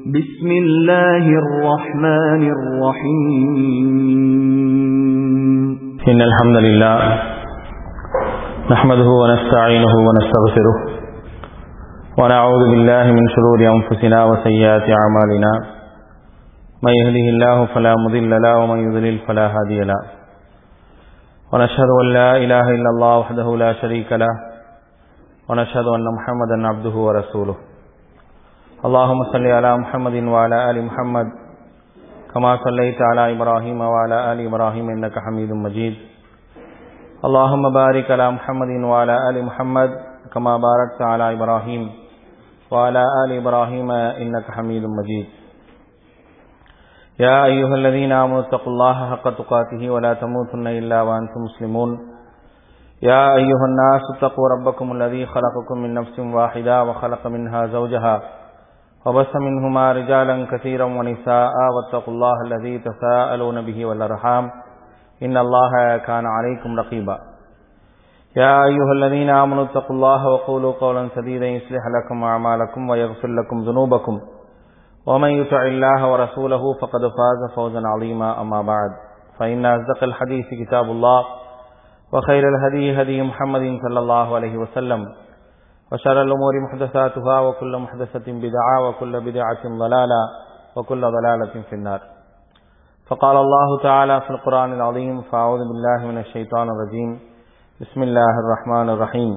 بسم الله الرحمن الرحيم إن الحمد لله نحمده ونستعينه ونستغفره ونعوذ بالله من شرور أنفسنا وسيئات أعمالنا من يهده الله فلا مضل له ومن يضلل فلا هادي له ونشهد أن لا إله إلا الله وحده لا شريك له ونشهد أن محمدا عبده ورسوله اللهم صل على محمد وعلى آل محمد كما صليت على إبراهيم وعلى آل إبراهيم إنك حميد مجيد اللهم بارك على محمد وعلى آل محمد كما باركت على إبراهيم وعلى آل إبراهيم إنك حميد مجيد يا أيها الذين آمنوا اتقوا الله حق تقاته ولا تموتن إلا وأنتم مسلمون يا أيها الناس اتقوا ربكم الذي خلقكم من نفس واحدة وخلق منها زوجها وبث منهما رجالا كثيرا ونساء واتقوا الله الذي تساءلون به والأرحام إن الله كان عليكم رقيبا يا أيها الذين آمنوا اتقوا الله وقولوا قولا سديدا يصلح لكم أعمالكم ويغفر لكم ذنوبكم ومن يطع الله ورسوله فقد فاز فوزا عظيما أما بعد فإن أصدق الحديث كتاب الله وخير الهدي هدي محمد صلى الله عليه وسلم وشر الأمور محدثاتها وكل محدثة بدعة وكل بدعة ضلالة وكل ضلالة في النار فقال الله تعالى في القرآن العظيم فأعوذ بالله من الشيطان الرجيم بسم الله الرحمن الرحيم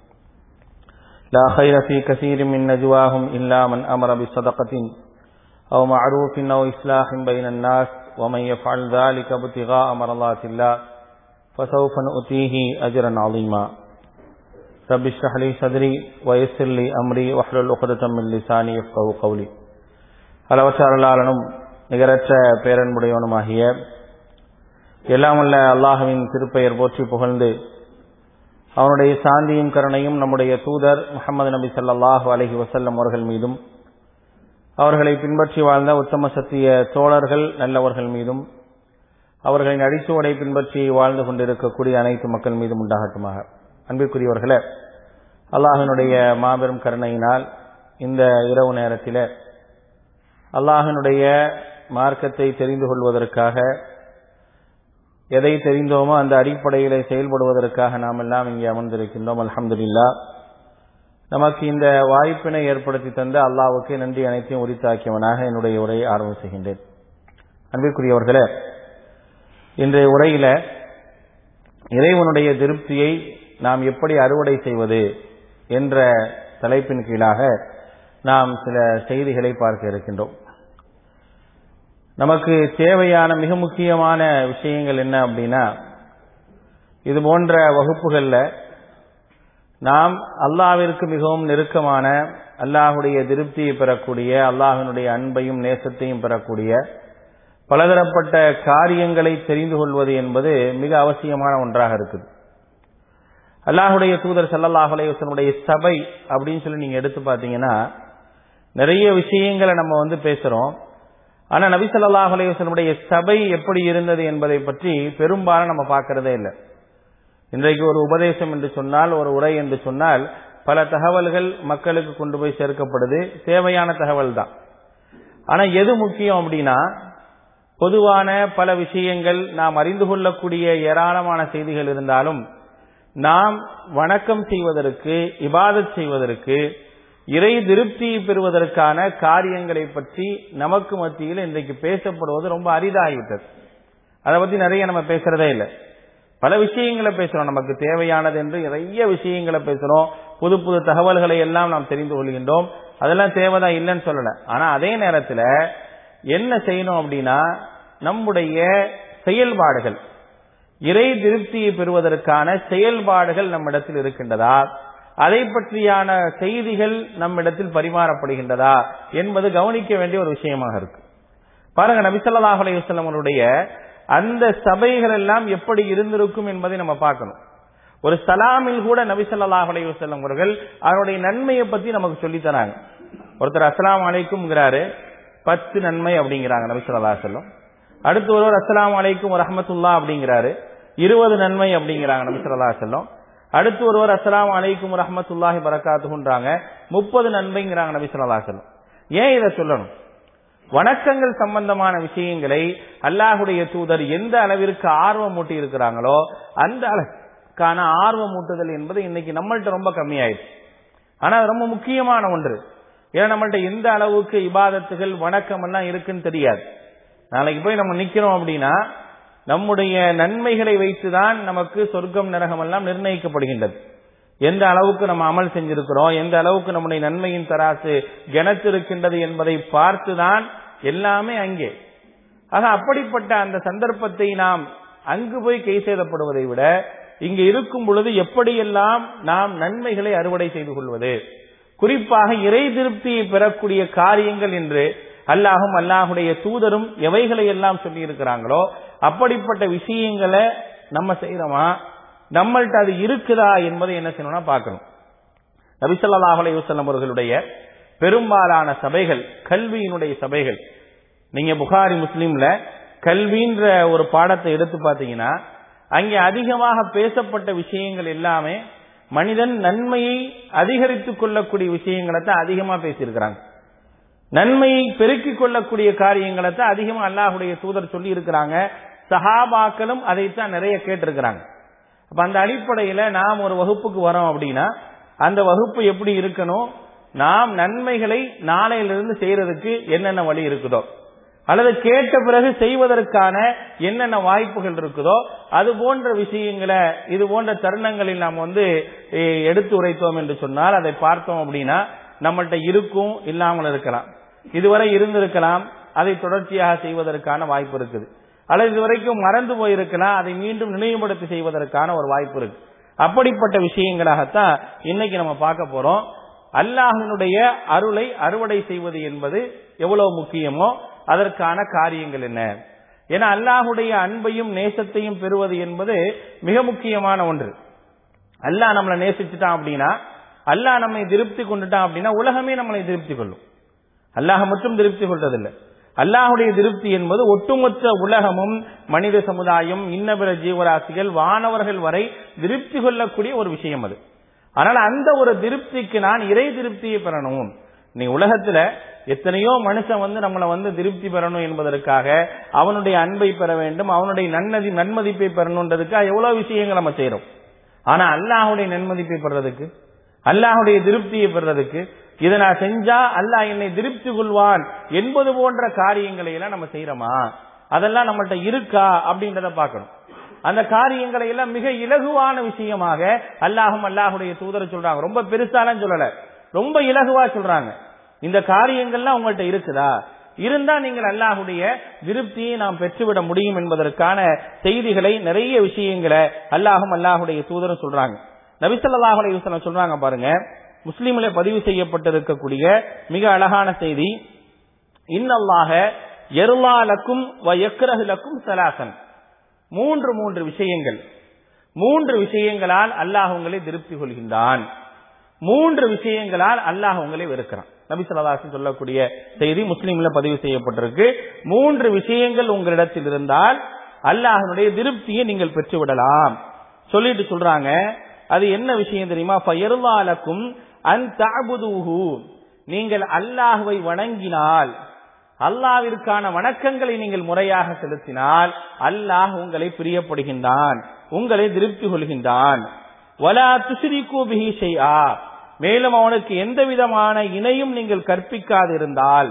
لا خير في كثير من نجواهم إلا من أمر بصدقة أو معروف أو إصلاح بين الناس ومن يفعل ذلك ابتغاء مرضات الله فسوف نؤتيه أجرا عظيما رب اشرح لي صدري ويسر لي أمري واحلل عقدة من لساني يفقهوا قولي அளவற்றாளனும் நிகரற்ற பேரன்புடையவனுமாகிய எல்லாமல்ல அல்லாஹுவின் திருப்பெயர் போற்றி புகழ்ந்து அவனுடைய சாந்தியும் கருணையும் நம்முடைய தூதர் முகமது நபி சல்லாஹூ அலஹி வசல்லம் அவர்கள் மீதும் அவர்களை பின்பற்றி வாழ்ந்த உத்தம சத்திய தோழர்கள் நல்லவர்கள் மீதும் அவர்களின் அடிச்சுவடை பின்பற்றி வாழ்ந்து கொண்டிருக்கக்கூடிய அனைத்து மக்கள் மீதும் உண்டாகட்டுமாக அன்பிற்குரியவர்களே அல்லாஹினுடைய மாபெரும் கருணையினால் இந்த இரவு நேரத்தில் அல்லாஹினுடைய மார்க்கத்தை தெரிந்து கொள்வதற்காக எதை தெரிந்தோமோ அந்த அடிப்படையிலே செயல்படுவதற்காக நாம் எல்லாம் இங்கே அமர்ந்திருக்கின்றோம் அலமதுல்லா நமக்கு இந்த வாய்ப்பினை ஏற்படுத்தி தந்த அல்லாவுக்கு நன்றி அனைத்தையும் உரித்தாக்கியவனாக என்னுடைய உரையை ஆரம்பம் செய்கின்றேன் அன்பிற்குரியவர்களே இன்றைய உரையில இறைவனுடைய திருப்தியை நாம் எப்படி அறுவடை செய்வது என்ற தலைப்பின் கீழாக நாம் சில செய்திகளை பார்க்க இருக்கின்றோம் நமக்கு தேவையான மிக முக்கியமான விஷயங்கள் என்ன அப்படின்னா இது போன்ற வகுப்புகளில் நாம் அல்லாவிற்கு மிகவும் நெருக்கமான அல்லாஹுடைய திருப்தியை பெறக்கூடிய அல்லாஹினுடைய அன்பையும் நேசத்தையும் பெறக்கூடிய பலதரப்பட்ட காரியங்களை தெரிந்து கொள்வது என்பது மிக அவசியமான ஒன்றாக இருக்குது அல்லாஹுடைய தூதர் சல்லாஹ் அலைவசனுடைய சபை அப்படின்னு சொல்லி நீங்க எடுத்து பார்த்தீங்கன்னா நிறைய விஷயங்களை நம்ம வந்து பேசுறோம் ஆனா நபி சொல்லாஹ் அலைவசனுடைய சபை எப்படி இருந்தது என்பதை பற்றி பெரும்பாலும் நம்ம பார்க்கறதே இல்லை இன்றைக்கு ஒரு உபதேசம் என்று சொன்னால் ஒரு உரை என்று சொன்னால் பல தகவல்கள் மக்களுக்கு கொண்டு போய் சேர்க்கப்படுது தேவையான தகவல் தான் ஆனா எது முக்கியம் அப்படின்னா பொதுவான பல விஷயங்கள் நாம் அறிந்து கொள்ளக்கூடிய ஏராளமான செய்திகள் இருந்தாலும் நாம் வணக்கம் செய்வதற்கு இபாதத் செய்வதற்கு இறை திருப்தி பெறுவதற்கான காரியங்களை பற்றி நமக்கு மத்தியில் இன்றைக்கு பேசப்படுவது ரொம்ப அரிதாகிவிட்டது அதை பத்தி நிறைய நம்ம பேசுறதே இல்லை பல விஷயங்களை பேசுறோம் நமக்கு தேவையானது என்று நிறைய விஷயங்களை பேசுறோம் புது புது தகவல்களை எல்லாம் நாம் தெரிந்து கொள்கின்றோம் அதெல்லாம் தேவைதான் இல்லைன்னு சொல்லல ஆனா அதே நேரத்தில் என்ன செய்யணும் அப்படின்னா நம்முடைய செயல்பாடுகள் இறை திருப்தியை பெறுவதற்கான செயல்பாடுகள் நம்மிடத்தில் இருக்கின்றதா அதை பற்றியான செய்திகள் நம்மிடத்தில் பரிமாறப்படுகின்றதா என்பது கவனிக்க வேண்டிய ஒரு விஷயமாக இருக்கு பாருங்க நபிசல்லாஹ் அலையுஸ்லமனுடைய அந்த சபைகள் எல்லாம் எப்படி இருந்திருக்கும் என்பதை நம்ம பார்க்கணும் ஒரு சலாமில் கூட நபிசல்லாஹ் அலையுஸ்லம் அவர்கள் அதனுடைய நன்மையை பத்தி நமக்கு சொல்லி தராங்க ஒருத்தர் அஸ்லாம் அலைக்கும்ங்கிறாரு பத்து நன்மை அப்படிங்கிறாங்க நபிசல்லா செல்லம் அடுத்து ஒருவர் அஸ்லாம் அலைக்கும் ரஹமத்துல்லா அப்படிங்கிறாரு இருபது நன்மை அப்படிங்கிறாங்க நபிசல்லா செல்லம் அடுத்து ஒருவர் அஸ்லாம் அலைக்கும் ரஹமத்துல்லாஹி பரக்காத்துன்றாங்க முப்பது நன்மைங்கிறாங்க நபி சொல்லா செல்லம் ஏன் இதை சொல்லணும் வணக்கங்கள் சம்பந்தமான விஷயங்களை அல்லாஹுடைய தூதர் எந்த அளவிற்கு ஆர்வம் மூட்டி இருக்கிறாங்களோ அந்த அளவுக்கான ஆர்வம் மூட்டுதல் என்பது இன்னைக்கு நம்மள்ட்ட ரொம்ப கம்மியாயிடுச்சு ஆனா அது ரொம்ப முக்கியமான ஒன்று ஏன்னா நம்மள்ட்ட எந்த அளவுக்கு இபாதத்துகள் வணக்கம் எல்லாம் இருக்குன்னு தெரியாது நாளைக்கு போய் நம்ம நிக்கிறோம் அப்படின்னா நம்முடைய நன்மைகளை வைத்துதான் நமக்கு சொர்க்கம் நரகம் எல்லாம் நிர்ணயிக்கப்படுகின்றது எந்த அளவுக்கு நம்ம அமல் செஞ்சிருக்கிறோம் எந்த அளவுக்கு நம்முடைய நன்மையின் தராசு கனத்திருக்கின்றது என்பதை பார்த்துதான் எல்லாமே அங்கே ஆக அப்படிப்பட்ட அந்த சந்தர்ப்பத்தை நாம் அங்கு போய் கை சேதப்படுவதை விட இங்கு இருக்கும் பொழுது எப்படியெல்லாம் நாம் நன்மைகளை அறுவடை செய்து கொள்வது குறிப்பாக இறை திருப்தியை பெறக்கூடிய காரியங்கள் என்று அல்லாஹும் அல்லாஹுடைய தூதரும் எவைகளை எல்லாம் சொல்லி இருக்கிறாங்களோ அப்படிப்பட்ட விஷயங்களை நம்ம செய்யறோமா நம்மள்ட்ட அது இருக்குதா என்பதை என்ன செய்யணும்னா பார்க்கணும் நபிசல்லாஹ் அலையுசல்லம் அவர்களுடைய பெரும்பாலான சபைகள் கல்வியினுடைய சபைகள் நீங்க புகாரி முஸ்லீம்ல கல்வின்ற ஒரு பாடத்தை எடுத்து பார்த்தீங்கன்னா அங்கே அதிகமாக பேசப்பட்ட விஷயங்கள் எல்லாமே மனிதன் நன்மையை அதிகரித்துக் கொள்ளக்கூடிய விஷயங்களை தான் அதிகமா பேசியிருக்கிறாங்க நன்மையை பெருக்கிக் கொள்ளக்கூடிய காரியங்களை தான் அதிகமா அல்லாஹுடைய தூதர் சொல்லி இருக்கிறாங்க சஹாபாக்களும் அதைத்தான் நிறைய கேட்டிருக்கிறாங்க அப்ப அந்த அடிப்படையில நாம் ஒரு வகுப்புக்கு வரோம் அப்படின்னா அந்த வகுப்பு எப்படி இருக்கணும் நாம் நன்மைகளை நாளையிலிருந்து செய்யறதுக்கு என்னென்ன வழி இருக்குதோ அல்லது கேட்ட பிறகு செய்வதற்கான என்னென்ன வாய்ப்புகள் இருக்குதோ அது போன்ற விஷயங்களை இது போன்ற தருணங்களில் நாம் வந்து எடுத்து உரைத்தோம் என்று சொன்னால் அதை பார்த்தோம் அப்படின்னா நம்மள்ட்ட இருக்கும் இல்லாமல் இருக்கலாம் இதுவரை இருந்திருக்கலாம் அதை தொடர்ச்சியாக செய்வதற்கான வாய்ப்பு இருக்குது அல்லது இதுவரைக்கும் மறந்து போயிருக்கலாம் அதை மீண்டும் நினைவுபடுத்தி செய்வதற்கான ஒரு வாய்ப்பு இருக்கு அப்படிப்பட்ட விஷயங்களாகத்தான் இன்னைக்கு நம்ம பார்க்க போறோம் அல்லாஹினுடைய அருளை அறுவடை செய்வது என்பது எவ்வளவு முக்கியமோ அதற்கான காரியங்கள் என்ன ஏன்னா அல்லாஹுடைய அன்பையும் நேசத்தையும் பெறுவது என்பது மிக முக்கியமான ஒன்று அல்லாஹ் நம்மளை நேசிச்சுட்டான் அப்படின்னா அல்லாஹ் நம்மை திருப்தி கொண்டுட்டான் அப்படின்னா உலகமே நம்மளை திருப்தி கொள்ளும் அல்லாஹ் மட்டும் திருப்தி கொள்றதில்லை அல்லாஹுடைய திருப்தி என்பது ஒட்டுமொத்த உலகமும் மனித சமுதாயம் இன்ன பிற ஜீவராசிகள் வானவர்கள் வரை திருப்தி கொள்ளக்கூடிய ஒரு விஷயம் அது ஆனால் அந்த ஒரு திருப்திக்கு நான் இறை திருப்தியை பெறணும் நீ உலகத்துல எத்தனையோ மனுஷன் வந்து நம்மளை வந்து திருப்தி பெறணும் என்பதற்காக அவனுடைய அன்பை பெற வேண்டும் அவனுடைய நன்னதி நன்மதிப்பை பெறணுன்றதுக்காக எவ்வளவு விஷயங்கள் நம்ம செய்யறோம் ஆனா அல்லாஹுடைய நன்மதிப்பை பெறதுக்கு அல்லாஹுடைய திருப்தியை பெறதுக்கு இதை நான் செஞ்சா அல்லாஹ் என்னை திருப்தி கொள்வான் என்பது போன்ற காரியங்களை எல்லாம் நம்ம செய்யறோமா அதெல்லாம் நம்மள்ட்ட இருக்கா அப்படின்றத பார்க்கணும் அந்த காரியங்களை எல்லாம் மிக இலகுவான விஷயமாக அல்லாஹும் அல்லாஹுடைய தூதரை சொல்றாங்க ரொம்ப பெருசாலாம் சொல்லல ரொம்ப இலகுவா சொல்றாங்க இந்த காரியங்கள்லாம் உங்கள்ட்ட இருக்குதா இருந்தா நீங்கள் அல்லாஹுடைய திருப்தியை நாம் பெற்றுவிட முடியும் என்பதற்கான செய்திகளை நிறைய விஷயங்களை அல்லாஹும் அல்லாஹுடைய தூதரும் சொல்றாங்க நபிசல்லாஹ் அலையுஸ்லாம் சொல்றாங்க பாருங்க முஸ்லீம்ல பதிவு செய்யப்பட்டிருக்கக்கூடிய மிக அழகான செய்தி இன்னல்லாக எருளாலக்கும் எக்ரஹுலக்கும் சலாசன் மூன்று மூன்று விஷயங்கள் மூன்று விஷயங்களால் அல்லாஹ் உங்களை திருப்தி கொள்கின்றான் மூன்று விஷயங்களால் அல்லாஹ் உங்களை வெறுக்கிறான் நபி சொல்லாசன் சொல்லக்கூடிய செய்தி முஸ்லீம்ல பதிவு செய்யப்பட்டிருக்கு மூன்று விஷயங்கள் உங்களிடத்தில் இருந்தால் அல்லாஹனுடைய திருப்தியை நீங்கள் பெற்றுவிடலாம் சொல்லிட்டு சொல்றாங்க அது என்ன விஷயம் தெரியுமா ஃபயர்வாலக்கும் அன் தஅபுதுஹு நீங்கள் அல்லாஹ்வை வணங்கினால் அல்லாவிற்கான வணக்கங்களை நீங்கள் முறையாக செலுத்தினால் அல்லாஹ் உங்களை பிரியப்படுகின்றான் உங்களை திருப்தி கொள்கின்றான் வலா துஸ்ரிகு பிஹி ஷைஆ மேலும் அவனுக்கு எந்த விதமான இணையும் நீங்கள் கற்பிக்காதிருந்தால்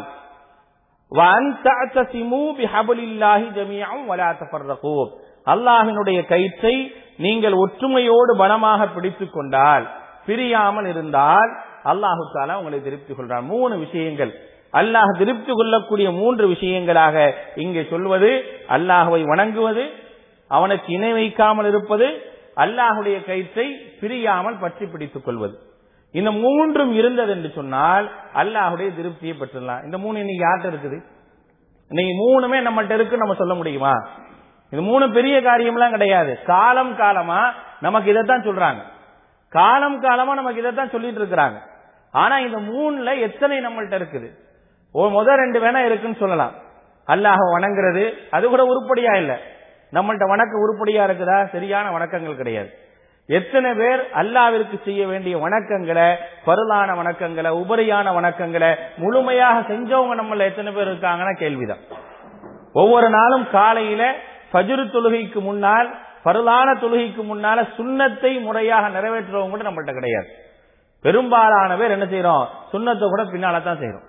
அல்லாஹினுடைய கயிற்றை நீங்கள் ஒற்றுமையோடு பலமாக பிடித்துக் கொண்டால் பிரியாமல் இருந்தால் அல்லாஹு தாலா உங்களை திருப்தி கொள்றான் மூணு விஷயங்கள் அல்லாஹ் திருப்தி கொள்ளக்கூடிய மூன்று விஷயங்களாக இங்கே சொல்வது அல்லாஹுவை வணங்குவது அவனுக்கு இணை வைக்காமல் இருப்பது அல்லாஹுடைய கயிற்றை பிரியாமல் பற்றி பிடித்துக் கொள்வது இந்த மூன்றும் இருந்தது என்று சொன்னால் அல்லாஹுடைய திருப்தியை பெற்றுடலாம் இந்த மூணு இன்னைக்கு யார்கிட்ட இருக்குது இன்னைக்கு மூணுமே நம்மகிட்ட இருக்கு நம்ம சொல்ல முடியுமா இது மூணு பெரிய காரியம்லாம் கிடையாது காலம் காலமா நமக்கு இதைத்தான் சொல்றாங்க காலம் காலமா நமக்கு இதைத்தான் சொல்லிட்டு இருக்கிறாங்க ஆனா இந்த மூணுல எத்தனை நம்மள்ட்ட இருக்குது ஓ முத ரெண்டு வேணா இருக்குன்னு சொல்லலாம் அல்லாஹ் வணங்குறது அது கூட உருப்படியா இல்ல நம்மள்ட்ட வணக்க உருப்படியா இருக்குதா சரியான வணக்கங்கள் கிடையாது எத்தனை பேர் அல்லாவிற்கு செய்ய வேண்டிய வணக்கங்களை பருளான வணக்கங்களை உபரியான வணக்கங்களை முழுமையாக செஞ்சவங்க நம்மள எத்தனை பேர் இருக்காங்கன்னா கேள்விதான் ஒவ்வொரு நாளும் காலையில ஃபஜ்ரு தொழுகைக்கு முன்னால் பருளான தொழுகைக்கு முன்னால சுண்ணத்தை முறையாக நிறைவேற்றுறவங்க கூட நம்மள்ட்ட கிடையாது பெரும்பாலான பேர் என்ன செய்யறோம் சுண்ணத்தை கூட பின்னால தான் செய்யறோம்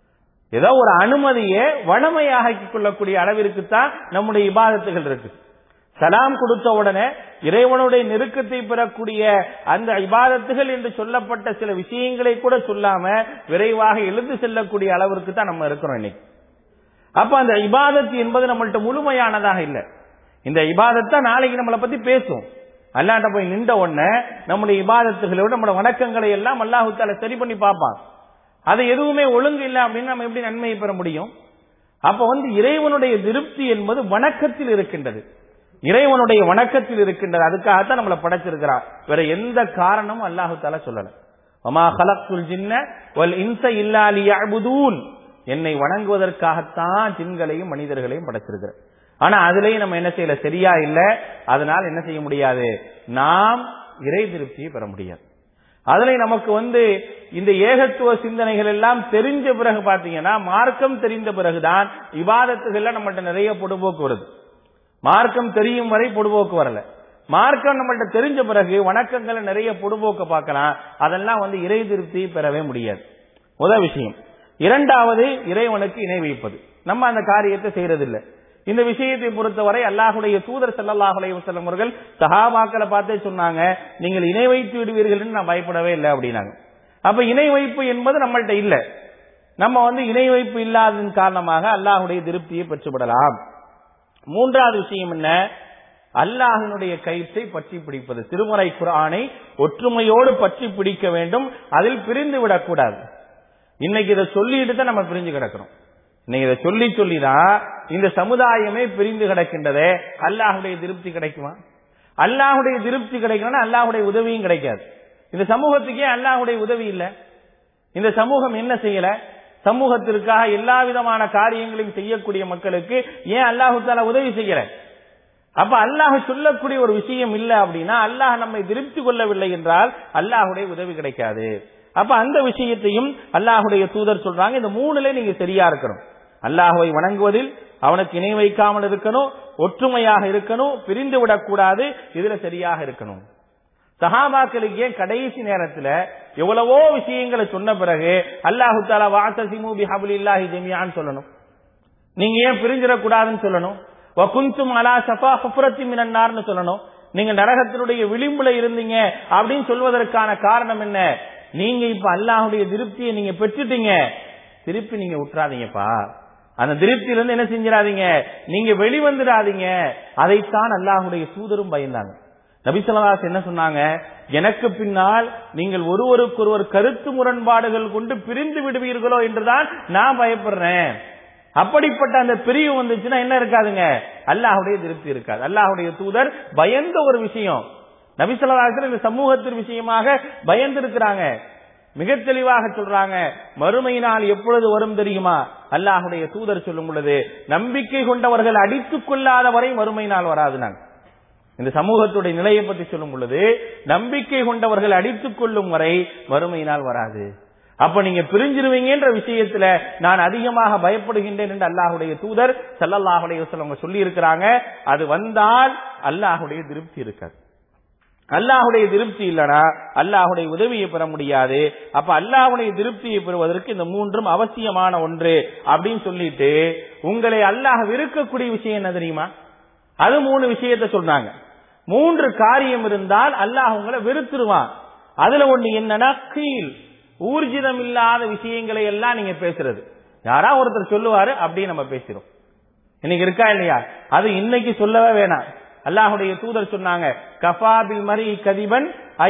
ஏதோ ஒரு அனுமதியை வளமையாக்கிக் கொள்ளக்கூடிய அளவிற்கு தான் நம்முடைய இபாதத்துகள் இருக்கு சலாம் கொடுத்த உடனே இறைவனுடைய நெருக்கத்தை பெறக்கூடிய அந்த இபாதத்துகள் என்று சொல்லப்பட்ட சில விஷயங்களை கூட சொல்லாம விரைவாக எழுந்து செல்லக்கூடிய அளவிற்கு தான் நம்ம இருக்கிறோம் இன்னைக்கு அப்ப அந்த இபாதத் என்பது நம்மள்ட்ட முழுமையானதாக இல்லை இந்த இபாதத்தை நாளைக்கு நம்மளை பத்தி பேசும் அல்லாண்ட போய் நின்ற உடனே நம்முடைய இபாதத்துகளோட நம்மளோட வணக்கங்களை எல்லாம் அல்லாஹுத்தால சரி பண்ணி பார்ப்பான் அது எதுவுமே ஒழுங்கு இல்லை அப்படின்னு நம்ம எப்படி நன்மையை பெற முடியும் அப்ப வந்து இறைவனுடைய திருப்தி என்பது வணக்கத்தில் இருக்கின்றது இறைவனுடைய வணக்கத்தில் இருக்கின்றது அதுக்காகத்தான் நம்மளை படைச்சிருக்கிறார் வேற எந்த காரணமும் அல்லாஹு தால சொல்லல வமா ஹலக்துல் ஜின்ன வல் இன்ச இல்லா லியஅபுதூன் என்னை வணங்குவதற்காகத்தான் ஜின்களையும் மனிதர்களையும் படைச்சிருக்கிறேன் ஆனா அதுலயும் நம்ம என்ன செய்யல சரியா இல்ல அதனால என்ன செய்ய முடியாது நாம் இறை திருப்தியை பெற முடியாது அதுல நமக்கு வந்து இந்த ஏகத்துவ சிந்தனைகள் எல்லாம் தெரிஞ்ச பிறகு பாத்தீங்கன்னா மார்க்கம் தெரிந்த பிறகுதான் விவாதத்துகள்ல நம்மள்ட்ட நிறைய பொடுபோக்கு வருது மார்க்கம் தெரியும் வரை பொடுபோக்கு வரல மார்க்கம் நம்மள்ட்ட தெரிஞ்ச பிறகு வணக்கங்களை நிறைய பொடுபோக்க பார்க்கலாம் அதெல்லாம் வந்து இறை திருப்தி பெறவே முடியாது முதல் விஷயம் இரண்டாவது இறைவனுக்கு இணை வைப்பது நம்ம அந்த காரியத்தை செய்யறதில்லை இந்த விஷயத்தை பொறுத்தவரை அல்லாஹுடைய தூதர் ஸல்லல்லாஹு அலைஹி வஸல்லம் அவர்கள் சஹாபாக்களை பார்த்தே சொன்னாங்க நீங்கள் இணை வைத்து விடுவீர்கள் என்று நான் பயப்படவே இல்லை அப்படின்னாங்க அப்ப இணை வைப்பு என்பது நம்மள்ட்ட இல்ல நம்ம வந்து இணை வைப்பு இல்லாததன் காரணமாக அல்லாஹுடைய திருப்தியை பெற்றுவிடலாம் மூன்றாவது விஷயம் என்ன அல்லாஹினுடைய கயிற்றை பற்றி பிடிப்பது திருமறை குரானை ஒற்றுமையோடு பற்றி பிடிக்க வேண்டும் அதில் பிரிந்து விடக்கூடாது இன்னைக்கு இதை சொல்லிட்டு தான் நம்ம பிரிஞ்சு கிடக்கிறோம் இன்னைக்கு இதை சொல்லி சொல்லிதான் இந்த சமுதாயமே பிரிந்து கிடக்கின்றதே அல்லாஹுடைய திருப்தி கிடைக்குமா அல்லாஹுடைய திருப்தி கிடைக்கணும்னா அல்லாஹுடைய உதவியும் கிடைக்காது இந்த சமூகத்துக்கே அல்லாஹுடைய உதவி இல்ல இந்த சமூகம் என்ன செய்யல சமூகத்திற்காக எல்லா விதமான காரியங்களையும் செய்யக்கூடிய மக்களுக்கு ஏன் அல்லாஹு தாலா உதவி செய்யல அப்ப அல்லாஹ் சொல்லக்கூடிய ஒரு விஷயம் இல்ல அப்படின்னா அல்லாஹ் நம்மை திருப்தி கொள்ளவில்லை என்றால் அல்லாஹுடைய உதவி கிடைக்காது அப்ப அந்த விஷயத்தையும் அல்லாஹுடைய தூதர் சொல்றாங்க இந்த மூணுல நீங்க சரியா இருக்கணும் அல்லாஹுவை வணங்குவதில் அவனுக்கு இணை வைக்காமல் இருக்கணும் ஒற்றுமையாக இருக்கணும் பிரிந்து விடக்கூடாது இதுல சரியாக இருக்கணும் சஹாபாக்களுக்கு ஏன் கடைசி நேரத்துல எவ்வளவோ விஷயங்களை சொன்ன பிறகு அல்லாஹு தாலா வாசசிமு பிஹபுலில்லாஹி ஜெமியான்னு சொல்லணும் நீங்க ஏன் பிரிஞ்சிடக்கூடாதுன்னு சொல்லணும் வகுந்தும் அலா சஃபா ஹுஃபரத்தி மினன்னார்னு சொல்லணும் நீங்க நரகத்தினுடைய விளிம்புல இருந்தீங்க அப்படின்னு சொல்வதற்கான காரணம் என்ன நீங்க இப்ப அல்லாஹுடைய திருப்தியை நீங்க பெற்றுட்டீங்க திருப்பி நீங்க விட்டுறாதீங்கப்பா அந்த திருப்தியிலிருந்து என்ன செஞ்சிடாதீங்க நீங்க வெளிவந்துடாதீங்க அதைத்தான் அல்லாஹுடைய தூதரும் பயந்தாங்க நபிசல்லாஸ் என்ன சொன்னாங்க எனக்கு பின்னால் நீங்கள் ஒருவருக்கொருவர் கருத்து முரண்பாடுகள் கொண்டு பிரிந்து விடுவீர்களோ என்றுதான் நான் பயப்படுறேன் அப்படிப்பட்ட அந்த பிரிவு வந்துச்சுன்னா என்ன இருக்காதுங்க அல்லாஹுடைய திருப்தி இருக்காது அல்லாஹுடைய தூதர் பயந்த ஒரு விஷயம் நபிசல்லாசன் இந்த சமூகத்தின் விஷயமாக பயந்திருக்கிறாங்க மிக தெளிவாக சொல்றாங்க மறுமையினால் எப்பொழுது வரும் தெரியுமா அல்லாஹுடைய தூதர் சொல்லும் பொழுது நம்பிக்கை கொண்டவர்கள் அடித்துக் கொள்ளாத வரை மறுமை நாள் வராது நாங்க இந்த சமூகத்துடைய நிலையை பற்றி சொல்லும் பொழுது நம்பிக்கை கொண்டவர்கள் அடித்துக் கொள்ளும் வரை மறுமை நாள் வராது அப்ப நீங்க பிரிஞ்சிருவீங்கன்ற விஷயத்துல நான் அதிகமாக பயப்படுகின்றேன் என்று அல்லாஹுடைய தூதர் சல்லல்லாஹுடைய அவங்க சொல்லி இருக்கிறாங்க அது வந்தால் அல்லாஹுடைய திருப்தி இருக்காது அல்லாஹுடைய திருப்தி இல்லனா அல்லாஹுடைய உதவியை பெற முடியாது அப்ப அல்லாஹுடைய திருப்தியை பெறுவதற்கு இந்த மூன்றும் அவசியமான ஒன்று அப்படின்னு சொல்லிட்டு உங்களை அல்லாஹ் விருக்கக்கூடிய விஷயம் என்ன தெரியுமா அது மூணு விஷயத்த சொல்றாங்க மூன்று காரியம் இருந்தால் அல்லாஹ் உங்களை வெறுத்துருவான் அதுல ஒண்ணு என்னன்னா கீழ் ஊர்ஜிதம் இல்லாத விஷயங்களை எல்லாம் நீங்க பேசுறது யாரா ஒருத்தர் சொல்லுவாரு அப்படியே நம்ம பேசுறோம் இன்னைக்கு இருக்கா இல்லையா அது இன்னைக்கு சொல்லவே வேணாம் அல்லாஹுடைய தூதர் சொன்னாங்க கஃபாபில் மரி கதிபன்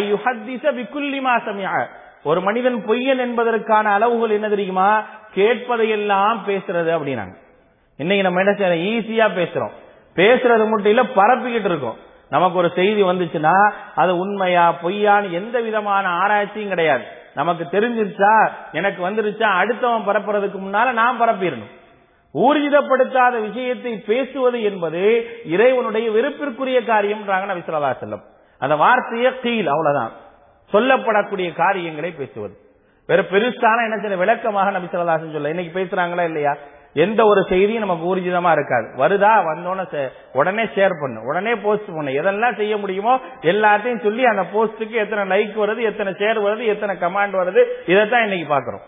ஐயுஹத்திச சமியா ஒரு மனிதன் பொய்யன் என்பதற்கான அளவுகள் என்ன தெரியுமா கேட்பதையெல்லாம் பேசுறது அப்படின்னாங்க இன்னைக்கு நம்ம என்ன செய்யறோம் ஈஸியா பேசுறோம் பேசுறது மட்டும் இல்ல பரப்பிக்கிட்டு இருக்கோம் நமக்கு ஒரு செய்தி வந்துச்சுன்னா அது உண்மையா பொய்யான்னு எந்த விதமான ஆராய்ச்சியும் கிடையாது நமக்கு தெரிஞ்சிருச்சா எனக்கு வந்துருச்சா அடுத்தவன் பரப்புறதுக்கு முன்னால நான் பரப்பிடணும் ஊர்ஜிதப்படுத்தாத விஷயத்தை பேசுவது என்பது இறைவனுடைய வெறுப்பிற்குரிய காரியம் நபிசல்லா செல்லம் அந்த வார்த்தையே கீழ் அவ்வளவுதான் சொல்லப்படக்கூடிய காரியங்களை பேசுவது வேற பெருசான என்ன செய்ய விளக்கமாக நபி சொல்லலாசன் சொல்ல இன்னைக்கு பேசுறாங்களா இல்லையா எந்த ஒரு செய்தியும் நமக்கு ஊர்ஜிதமா இருக்காது வருதா வந்தோடனே சே- உடனே ஷேர் பண்ணு உடனே போஸ்ட் பண்ணு எதெல்லாம் செய்ய முடியுமோ எல்லாத்தையும் சொல்லி அந்த போஸ்டுக்கு எத்தனை லைக் வருது எத்தனை ஷேர் வருது எத்தனை கமாண்ட் வருது இதைத்தான் இன்னைக்கு பாக்குறோம்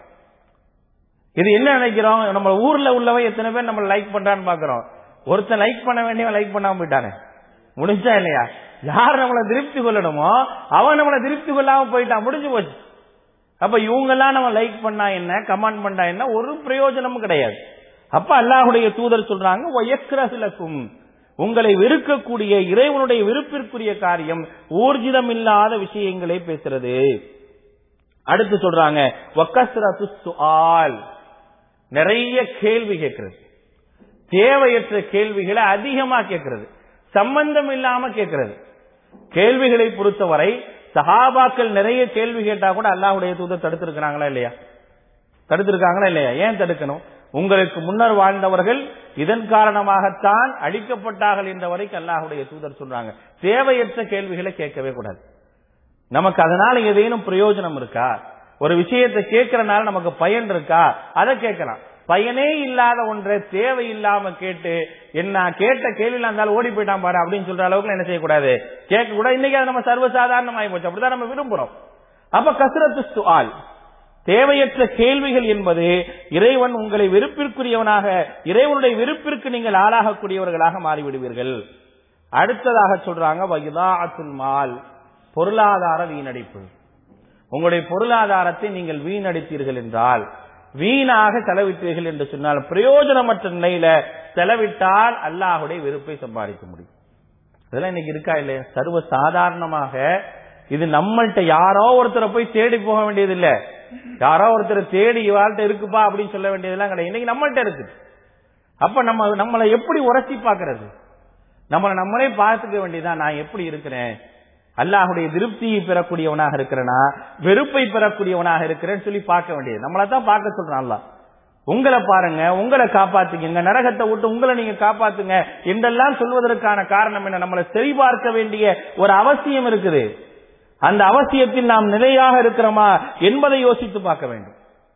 இது என்ன நினைக்கிறோம் நம்ம ஊர்ல உள்ளவன் எத்தனை பேர் நம்ம லைக் பண்றான்னு பாக்குறோம் ஒருத்தன் லைக் பண்ண வேண்டியவன் லைக் பண்ணாம போயிட்டானே முடிஞ்சா இல்லையா யார் நம்மளை திருப்தி கொள்ளணுமோ அவன் நம்மளை திருப்தி கொள்ளாம போயிட்டான் முடிஞ்சு போச்சு அப்ப இவங்கெல்லாம் நம்ம லைக் பண்ணா என்ன கமெண்ட் பண்ணா என்ன ஒரு பிரயோஜனமும் கிடையாது அப்ப அல்லாஹுடைய தூதர் சொல்றாங்க வயக்கிரசிலக்கும் உங்களை வெறுக்கக்கூடிய இறைவனுடைய விருப்பிற்குரிய காரியம் ஊர்ஜிதம் இல்லாத விஷயங்களை பேசுறது அடுத்து சொல்றாங்க வக்கஸ்ரத்து சுஆல் நிறைய கேள்வி கேட்கிறது தேவையற்ற கேள்விகளை அதிகமா கேட்கிறது சம்பந்தம் இல்லாம கேட்கிறது கேள்விகளை பொறுத்தவரை சஹாபாக்கள் நிறைய கேள்வி கேட்டா கூட அல்லாஹ்வுடைய தூதர் தடுத்திருக்கிறாங்களா இல்லையா தடுத்திருக்காங்களா இல்லையா ஏன் தடுக்கணும் உங்களுக்கு முன்னர் வாழ்ந்தவர்கள் இதன் காரணமாகத்தான் அழிக்கப்பட்டார்கள் என்ற வரைக்கும் அல்லாஹ்வுடைய தூதர் சொல்றாங்க தேவையற்ற கேள்விகளை கேட்கவே கூடாது நமக்கு அதனால ஏதேனும் பிரயோஜனம் இருக்கா ஒரு விஷயத்தை கேட்கறனால நமக்கு பயன் இருக்கா அதை கேட்கலாம் பயனே இல்லாத ஒன்றை தேவையில்லாம கேட்டு என்ன கேட்ட கேள்வியில இருந்தாலும் ஓடி போயிட்டான் பாரு அப்படின்னு சொல்ற அளவுக்கு என்ன செய்யக்கூடாது கேட்க கூட இன்னைக்கு அது நம்ம சர்வசாதாரணமாகி போச்சு அப்படிதான் நம்ம விரும்புறோம் அப்ப கசரத்து சுஆல் தேவையற்ற கேள்விகள் என்பது இறைவன் உங்களை வெறுப்பிற்குரியவனாக இறைவனுடைய வெறுப்பிற்கு நீங்கள் ஆளாகக்கூடியவர்களாக மாறிவிடுவீர்கள் அடுத்ததாக சொல்றாங்க வகிதாத்துல் மால் பொருளாதார வீணடிப்பு உங்களுடைய பொருளாதாரத்தை நீங்கள் வீணடித்தீர்கள் என்றால் வீணாக செலவிட்டீர்கள் என்று சொன்னால் பிரயோஜனமற்ற நிலையில செலவிட்டால் அல்லாஹுடைய வெறுப்பை சம்பாதிக்க முடியும் இதெல்லாம் இன்னைக்கு இருக்கா இல்லையா சர்வ சாதாரணமாக இது நம்மள்ட்ட யாரோ ஒருத்தரை போய் தேடி போக வேண்டியது இல்ல யாரோ ஒருத்தரை தேடி இவாள்கிட்ட இருக்குப்பா அப்படின்னு சொல்ல வேண்டியதெல்லாம் கிடையாது இன்னைக்கு நம்மள்ட்ட இருக்கு அப்ப நம்ம நம்மளை எப்படி உரசி பாக்குறது நம்மளை நம்மளே பார்த்துக்க வேண்டியதான் நான் எப்படி இருக்கிறேன் அல்லாஹுடைய திருப்தியை பெறக்கூடியவனாக இருக்கிறேனா வெறுப்பை பெறக்கூடியவனாக இருக்கிறேன்னு சொல்லி பார்க்க வேண்டியது நம்மளை தான் பார்க்க சொல்றான் அல்லாஹ் உங்களை பாருங்க உங்களை காப்பாத்துங்க நரகத்தை விட்டு உங்களை நீங்க காப்பாத்துங்க என்றெல்லாம் சொல்வதற்கான காரணம் என்ன நம்மளை சரிபார்க்க வேண்டிய ஒரு அவசியம் இருக்குது அந்த அவசியத்தில் நாம் நிலையாக இருக்கிறோமா என்பதை யோசித்து பார்க்க வேண்டும்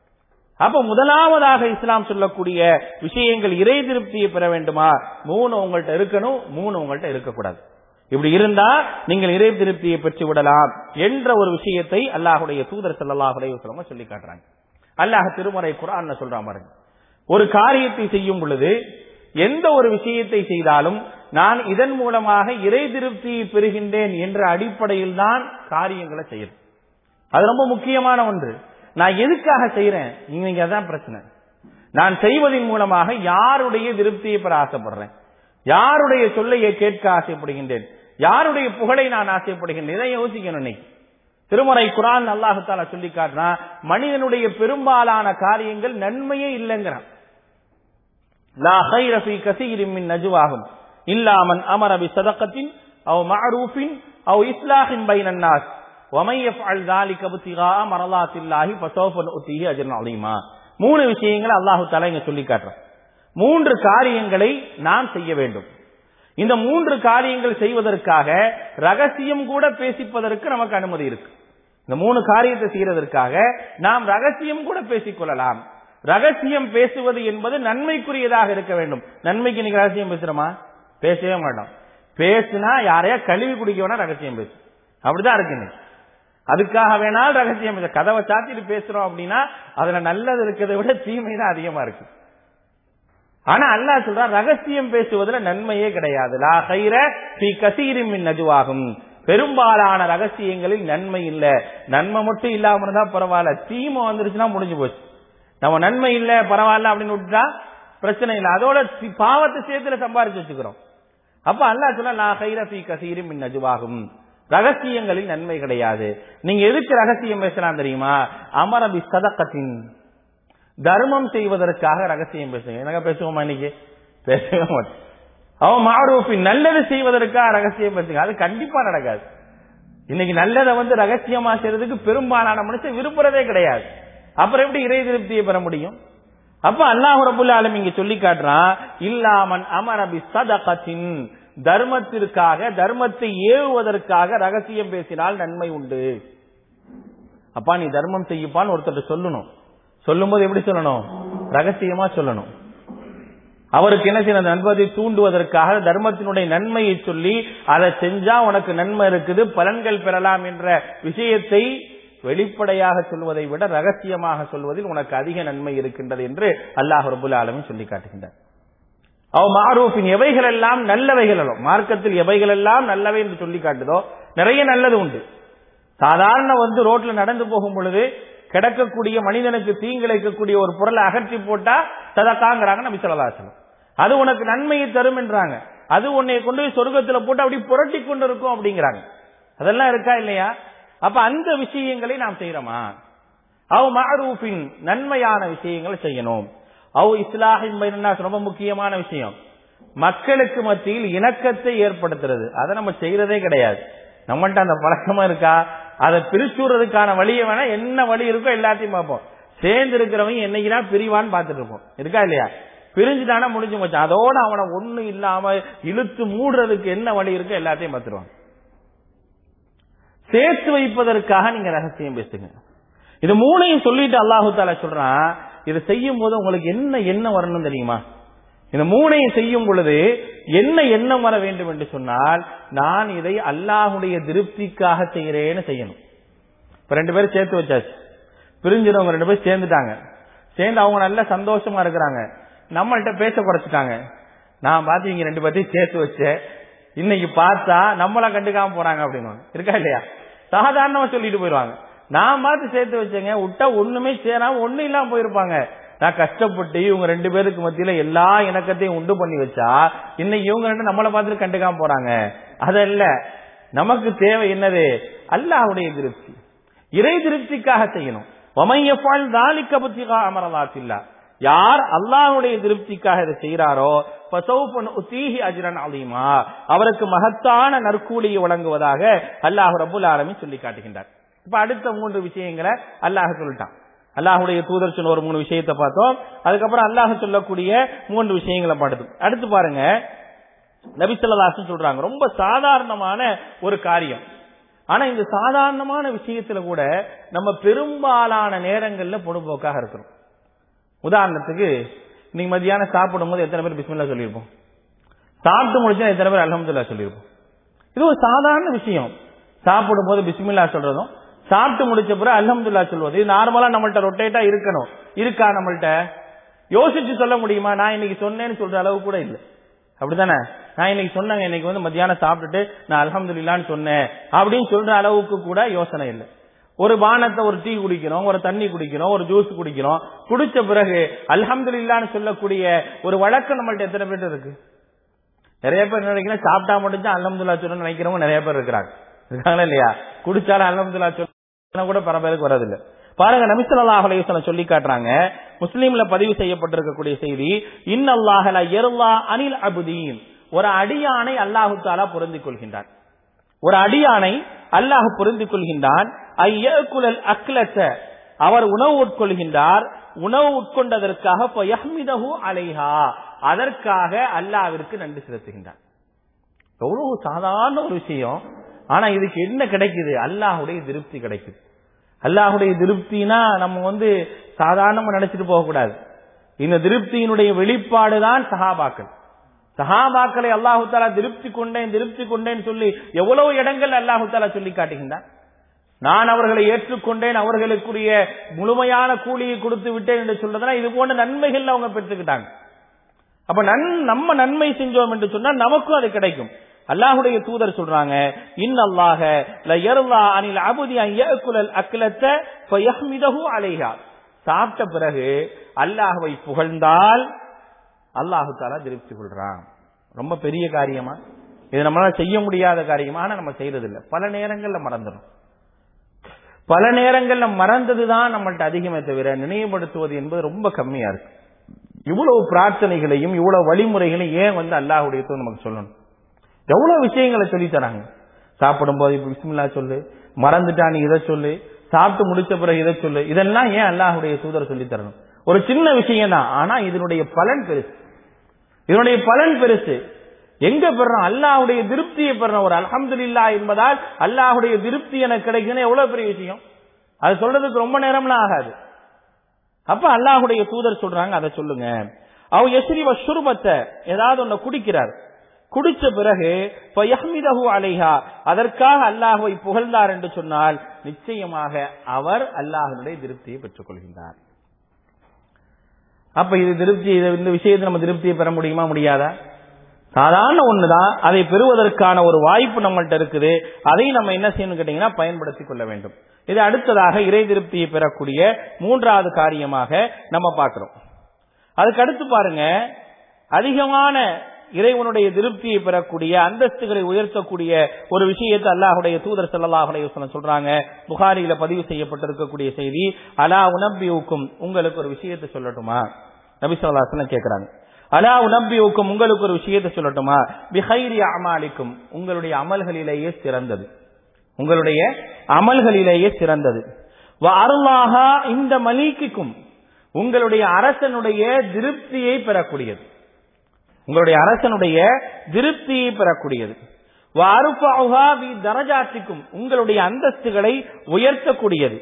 அப்ப முதலாவதாக இஸ்லாம் சொல்லக்கூடிய விஷயங்கள் இறை திருப்தியை பெற வேண்டுமா மூணு உங்கள்ட்ட இருக்கணும் மூணு உங்கள்ட்ட இருக்கக்கூடாது இப்படி இருந்தா நீங்கள் இறை திருப்தியை பெற்று விடலாம் என்ற ஒரு விஷயத்தை அல்லாஹுடைய தூதர் ஸல்லல்லாஹு வஸல்லம் சொல்லி காட்டுறாங்க அல்லாஹ் திருமறை குர்ஆன்ல சொல்றான் பாருங்க ஒரு காரியத்தை செய்யும் பொழுது எந்த ஒரு விஷயத்தை செய்தாலும் நான் இதன் மூலமாக இறை திருப்தியை பெறுகின்றேன் என்ற அடிப்படையில் தான் காரியங்களை செய்யணும் அது ரொம்ப முக்கியமான ஒன்று நான் எதுக்காக செய்யறேன் நீங்க அதான் பிரச்சனை நான் செய்வதன் மூலமாக யாருடைய திருப்தியை பெற ஆசைப்படுறேன் யாருடைய சொல்லையை கேட்க ஆசைப்படுகின்றேன் யாருடைய புகழை நான் ஆசைப்படுகின்றேன் இதை யோசிக்கணும் இன்னைக்கு திருமறை குரான் அல்லாஹு தாலா சொல்லி காட்டுறான் மனிதனுடைய பெரும்பாலான காரியங்கள் நன்மையே இல்லைங்கிறான் லா خير في كثير من نجواهم إلا من أمر بصدقة أو معروف أو إصلاح بين الناس ومن يفعل ذلك ابتغاء مرضات الله فسوف نؤتيه أجرا عظيما மூணு விஷயங்களை அல்லாஹு தாலா இங்க சொல்லி காட்டுறான் மூன்று காரியங்களை நாம் செய்ய வேண்டும் இந்த மூன்று காரியங்கள் செய்வதற்காக ரகசியம் கூட பேசிப்பதற்கு நமக்கு அனுமதி இருக்கு இந்த மூணு காரியத்தை செய்யறதற்காக நாம் ரகசியம் கூட பேசிக் கொள்ளலாம் ரகசியம் பேசுவது என்பது நன்மைக்குரியதாக இருக்க வேண்டும் நன்மைக்கு நீங்க ரகசியம் பேசுறோமா பேசவே மாட்டோம் பேசுனா யாரையா கழுவி குடிக்க வேணா ரகசியம் பேசு அப்படிதான் இருக்கு இன்னைக்கு. அதுக்காக வேணால் ரகசியம் பேச கதவை சாத்திட்டு பேசுறோம் அப்படின்னா அதுல நல்லது இருக்கிறதை விட தீமை தான் அதிகமா இருக்கு ஆனா அல்லாஹ் சொல்றா ரகசியம் பேசுவதுல நன்மையே கிடையாது லா கைர பி கசீரின் மின் நஜுவாகும் பெரும்பாலான ரகசியங்களில் நன்மை இல்ல நன்மை மட்டும் இல்லாம இருந்தா பரவாயில்ல தீமை வந்துருச்சுன்னா முடிஞ்சு போச்சு நம்ம நன்மை இல்ல பரவாயில்ல அப்படின்னு விட்டுட்டா பிரச்சனை இல்லை அதோட தி- பாவத்தை சேர்த்துல சம்பாரிச்சு வச்சுக்கிறோம் அப்ப அல்லாஹ் சொல்ல லா கைர பி கசீரின் மின் நஜுவாகும் ரகசியங்களில் நன்மை கிடையாது நீங்க எதுக்கு ரகசியம் பேசலாம் தெரியுமா அமரபி சதக்கத்தின் தர்மம் செய்வதற்காக ரகசியம் பேசுங்க என்னங்க பேசுவோமா இன்னைக்கு பேசவே மாட்டோம் அவன் மாரூஃபின் நல்லது செய்வதற்காக ரகசியம் பேசுங்க அது கண்டிப்பா நடக்காது இன்னைக்கு நல்லதை வந்து ரகசியமா செய்யறதுக்கு பெரும்பாலான மனுஷன் விரும்புறதே கிடையாது அப்புறம் எப்படி இறை திருப்தியை பெற முடியும் அப்ப அல்லாஹ் ரபுல் ஆலம் இங்க சொல்லி காட்டுறான் இல்லாமன் அமரபி சதகத்தின் தர்மத்திற்காக தர்மத்தை ஏவுவதற்காக ரகசியம் பேசினால் நன்மை உண்டு அப்பா நீ தர்மம் செய்யப்பான்னு ஒருத்தர் சொல்லணும் சொல்லும்போது எப்படி சொல்லணும் ரகசியமா சொல்லணும் அவருக்கு என்ன செய்யணும் அந்த நண்பதை தூண்டுவதற்காக தர்மத்தினுடைய நன்மையை சொல்லி அதை செஞ்சா உனக்கு நன்மை இருக்குது பலன்கள் பெறலாம் என்ற விஷயத்தை வெளிப்படையாக சொல்வதை விட ரகசியமாக சொல்வதில் உனக்கு அதிக நன்மை இருக்கின்றது என்று அல்லாஹ் ரபுல் ஆலமின் சொல்லி காட்டுகின்றார் அவ மாரூஃபின் எவைகள் எல்லாம் நல்லவைகள் அல்ல மார்க்கத்தில் எவைகள் எல்லாம் நல்லவை என்று சொல்லி காட்டுதோ நிறைய நல்லது உண்டு சாதாரண வந்து ரோட்ல நடந்து போகும் பொழுது கிடக்கக்கூடிய மனிதனுக்கு தீங்கிழைக்கக்கூடிய ஒரு பொருளை அகற்றி போட்டா சதக்காங்கிறாங்க நபி சொல்லலாசலம் அது உனக்கு நன்மையை தரும் என்றாங்க அது உன்னை கொண்டு போய் சொர்க்கத்துல போட்டு அப்படி புரட்டி கொண்டு இருக்கும் அப்படிங்கிறாங்க அதெல்லாம் இருக்கா இல்லையா அப்ப அந்த விஷயங்களை நாம் செய்யறோமா அவ் மாரூஃபின் நன்மையான விஷயங்களை செய்யணும் அவ் இஸ்லாஹின் பைனன்னாஸ் ரொம்ப முக்கியமான விஷயம் மக்களுக்கு மத்தியில் இணக்கத்தை ஏற்படுத்துறது அதை நம்ம செய்யறதே கிடையாது நம்மள்ட்ட அந்த பழக்கமா இருக்கா அதை பிரிச்சுடுறதுக்கான வழியை வேணா என்ன வழி இருக்கோ எல்லாத்தையும் பார்ப்போம் சேர்ந்து இருக்கிறவங்க என்னைக்குதான் பிரிவான்னு பார்த்துட்டு இருப்போம் இருக்கா இல்லையா பிரிஞ்சுட்டானா முடிஞ்சு போச்சு அதோட அவனை ஒண்ணு இல்லாம இழுத்து மூடுறதுக்கு என்ன வழி இருக்கோ எல்லாத்தையும் பார்த்துருவாங்க சேர்த்து வைப்பதற்காக நீங்க ரகசியம் பேசுங்க இது மூணையும் சொல்லிட்டு அல்லாஹு தாலா சொல்றான் இதை செய்யும் போது உங்களுக்கு என்ன எண்ணம் வரணும் தெரியுமா இந்த மூணையும் செய்யும் பொழுது என்ன எண்ணம் வர வேண்டும் என்று சொன்னால் நான் இதை அல்லாஹுடைய திருப்திக்காக செய்கிறேன்னு செய்யணும் இப்ப ரெண்டு பேரும் சேர்த்து வச்சாச்சு பிரிஞ்சிடவங்க ரெண்டு பேரும் சேர்ந்துட்டாங்க சேர்ந்து அவங்க நல்ல சந்தோஷமா இருக்கிறாங்க நம்மள்ட்ட பேச குறைச்சிட்டாங்க நான் பார்த்து இங்க ரெண்டு பேர்த்தையும் சேர்த்து வச்சேன் இன்னைக்கு பார்த்தா நம்மள கண்டுக்காம போறாங்க அப்படின்னு இருக்கா இல்லையா சாதாரணமா சொல்லிட்டு போயிருவாங்க நான் பார்த்து சேர்த்து வச்சேங்க விட்டா ஒண்ணுமே சேராம ஒண்ணு இல்லாம போயிருப்பாங்க நான் கஷ்டப்பட்டு இவங்க ரெண்டு பேருக்கு மத்தியில எல்லா இணக்கத்தையும் உண்டு பண்ணி வச்சா இன்னைக்கு இவங்க ரெண்டு நம்மளை பார்த்துட்டு கண்டுக்காம போறாங்க அதல்ல நமக்கு தேவை என்னது அல்லாஹ்வுடைய திருப்தி இறை திருப்திக்காக செய்யணும் ஒமையப்பால் தாலிக்க புத்திகா அமரலாத்தில்லா யார் அல்லாஹ்வுடைய திருப்திக்காக இதை செய்யறாரோ உத்தீஹி அஜ்ரன் அலீமா அவருக்கு மகத்தான நற்கூலியை வழங்குவதாக அல்லாஹ் ரபுல் ஆலமி சொல்லி காட்டுகின்றார் இப்ப அடுத்த மூன்று விஷயங்களை அல்லாஹ் சொல்லிட்டான் அல்லாஹுடைய தூதர் சொன்ன ஒரு மூணு விஷயத்தை பார்த்தோம் அதுக்கப்புறம் அல்லாஹ் சொல்லக்கூடிய மூன்று விஷயங்களை பார்த்தோம் அடுத்து பாருங்க நபிசல்லாசன் சொல்றாங்க ரொம்ப சாதாரணமான ஒரு காரியம் ஆனா இந்த சாதாரணமான விஷயத்துல கூட நம்ம பெரும்பாலான நேரங்கள்ல பொழுதுபோக்காக இருக்கிறோம் உதாரணத்துக்கு நீங்க மதியானம் சாப்பிடும் போது எத்தனை பேர் பிஸ்மில்லா சொல்லியிருப்போம் சாப்பிட்டு முடிச்சா எத்தனை பேர் அலமதுல்லா சொல்லியிருப்போம் இது ஒரு சாதாரண விஷயம் சாப்பிடும் போது பிஸ்மில்லா சொல்றதும் சாப்பிட்டு முடிச்ச பிறகு அல்ஹம்துல்லா சொல்வது இது நார்மலா நம்மள்ட்ட ரொட்டேட்டா இருக்கணும் இருக்கா நம்மள்ட்ட யோசிச்சு சொல்ல முடியுமா நான் இன்னைக்கு சொன்னேன்னு சொல்ற அளவு கூட இல்லை அப்படித்தானே நான் இன்னைக்கு சொன்னாங்க இன்னைக்கு வந்து மத்தியானம் சாப்பிட்டுட்டு நான் அல்ஹம்துல்லான்னு சொன்னேன் அப்படின்னு சொல்ற அளவுக்கு கூட யோசனை இல்லை ஒரு பானத்தை ஒரு டீ குடிக்கிறோம் ஒரு தண்ணி குடிக்கிறோம் ஒரு ஜூஸ் குடிக்கிறோம் குடிச்ச பிறகு அல்ஹம்துல்லான்னு சொல்லக்கூடிய ஒரு வழக்கம் நம்மள்ட்ட எத்தனை பேர் இருக்கு நிறைய பேர் நினைக்கிறேன் சாப்பிட்டா மட்டும் தான் அல்ஹம்துல்லா சொல்லணும்னு நினைக்கிறவங்க நிறைய பேர் இருக்கிறாங்க இருக்காங்களா இல்லையா குடிச்சாலும் அல்ஹம்துல்லா சொல்ல கூட பல பேருக்கு வரதில்லை பாருங்க நபிசல்லாஹ் அலையுஸ்லாம் சொல்லி காட்டுறாங்க முஸ்லீம்ல பதிவு செய்யப்பட்டிருக்கக்கூடிய செய்தி இன்னல்லாஹல எருல்லா அனில் அபுதீன் ஒரு அடியானை அல்லாஹு தாலா பொருந்திக் கொள்கின்றான் ஒரு அடியானை அல்லாஹ் பொருந்திக் கொள்கின்றான் ஐயகுலல் அக்லத்த அவர் உணவு உட்கொள்கின்றார் உணவு உட்கொண்டதற்காக அலைஹா அதற்காக அல்லாவிற்கு நன்றி செலுத்துகின்றார் எவ்வளவு சாதாரண ஒரு விஷயம் ஆனா இதுக்கு என்ன கிடைக்குது அல்லாஹுடைய திருப்தி கிடைக்குது அல்லாஹுடைய திருப்தினா நம்ம வந்து சாதாரணமா நினைச்சிட்டு போக கூடாது இந்த திருப்தியினுடைய வெளிப்பாடு தான் சஹாபாக்கள் சஹாபாக்களை அல்லாஹு தாலா திருப்தி கொண்டேன் திருப்தி கொண்டேன்னு சொல்லி எவ்வளவு இடங்கள் அல்லாஹு தாலா சொல்லி காட்டுகின்றான் நான் அவர்களை ஏற்றுக்கொண்டேன் அவர்களுக்குரிய முழுமையான கூலியை கொடுத்து விட்டேன் என்று சொல்றதுனா இது போன்ற நன்மைகள் அவங்க பெற்றுக்கிட்டாங்க அப்ப நன் நம்ம நன்மை செஞ்சோம் என்று சொன்னால் நமக்கும் அது கிடைக்கும் அல்லாஹுடைய தூதர் சொல்றாங்க இன் அல்லாஹ அனில் அபுதி அயக்குலல் அக்கிலத்தை அலைஹா சாப்பிட்ட பிறகு அல்லாஹுவை புகழ்ந்தால் அல்லாஹு தாலா திருப்தி கொள்றான் ரொம்ப பெரிய காரியமா இது நம்மளால செய்ய முடியாத காரியமா ஆனா நம்ம செய்யறது இல்லை பல நேரங்கள்ல மறந்துடும் பல நேரங்கள்ல மறந்ததுதான் நம்மள்ட்ட அதிகமே தவிர நினைவுபடுத்துவது என்பது ரொம்ப கம்மியா இருக்கு இவ்வளவு பிரார்த்தனைகளையும் இவ்வளவு வழிமுறைகளையும் ஏன் வந்து அல்லாஹுடைய நமக்கு சொல்லணும் எவ்வளவு விஷயங்களை சொல்லி தராங்க சாப்பிடும் போது இப்ப பிஸ்மில்லா சொல்லு மறந்துட்டா நீ இதை சொல்லு சாப்பிட்டு முடிச்ச பிறகு இதை சொல்லு இதெல்லாம் ஏன் அல்லாஹுடைய தூதர் சொல்லி தரணும் ஒரு சின்ன விஷயம் தான் ஆனா இதனுடைய பலன் பெருசு இதனுடைய பலன் பெருசு எங்க பெறணும் அல்லாஹ்வுடைய திருப்தியை பெறணும் ஒரு அல்ஹம்துலில்லா என்பதால் அல்லாஹ்வுடைய திருப்தி எனக்கு கிடைக்குதுன்னு எவ்வளவு பெரிய விஷயம் அது சொல்றதுக்கு ரொம்ப நேரம்லாம் ஆகாது அப்ப அல்லாஹ்வுடைய தூதர் சொல்றாங்க அதை சொல்லுங்க அவ எஸ்ரிவ சுருபத்தை ஏதாவது ஒண்ணு குடிக்கிறார் குடிச்ச பிறகு ஃபயஹ்மிதஹு அலைஹா அதற்காக அல்லாஹ்வை புகழ்ந்தார் என்று சொன்னால் நிச்சயமாக அவர் அல்லாஹ்வுடைய திருப்தியை பெற்றுக் கொள்கின்றார் அப்ப இது திருப்தி இது இந்த விஷயத்தை நம்ம திருப்தியை பெற முடியுமா முடியாதா சாதாரண ஒண்ணுதான் அதை பெறுவதற்கான ஒரு வாய்ப்பு நம்மள்ட்ட இருக்குது அதை நம்ம என்ன செய்யணும் கேட்டீங்கன்னா பயன்படுத்திக் கொள்ள வேண்டும் இது அடுத்ததாக இறை திருப்தியை பெறக்கூடிய மூன்றாவது காரியமாக நம்ம பார்க்கிறோம் அதுக்கு அடுத்து பாருங்க அதிகமான இறைவனுடைய திருப்தியை பெறக்கூடிய அந்தஸ்துகளை உயர்த்தக்கூடிய ஒரு விஷயத்தை அல்லாஹுடைய தூதர் ஸல்லல்லாஹு சொல்றாங்க புகாரியில பதிவு செய்யப்பட்டிருக்கக்கூடிய செய்தி அலா உனப்பியுக்கும் உங்களுக்கு ஒரு விஷயத்தை சொல்லட்டுமா நபி ஸல்லல்லாஹு அலைஹி வஸல்லம் கேக்குறாங்க அலா உனப்பியுக்கும் உங்களுக்கு ஒரு விஷயத்தை சொல்லட்டுமா பிஹைரி அமாலிக்கும் உங்களுடைய அமல்களிலேயே சிறந்தது உங்களுடைய அமல்களிலேயே சிறந்தது அருளாகா இந்த மலிக்குக்கும் உங்களுடைய அரசனுடைய திருப்தியை பெறக்கூடியது உங்களுடைய அரசனுடைய திருப்தியை பெறக்கூடியது தரஜாத்திக்கும் உங்களுடைய அந்தஸ்துகளை உயர்த்தக்கூடியது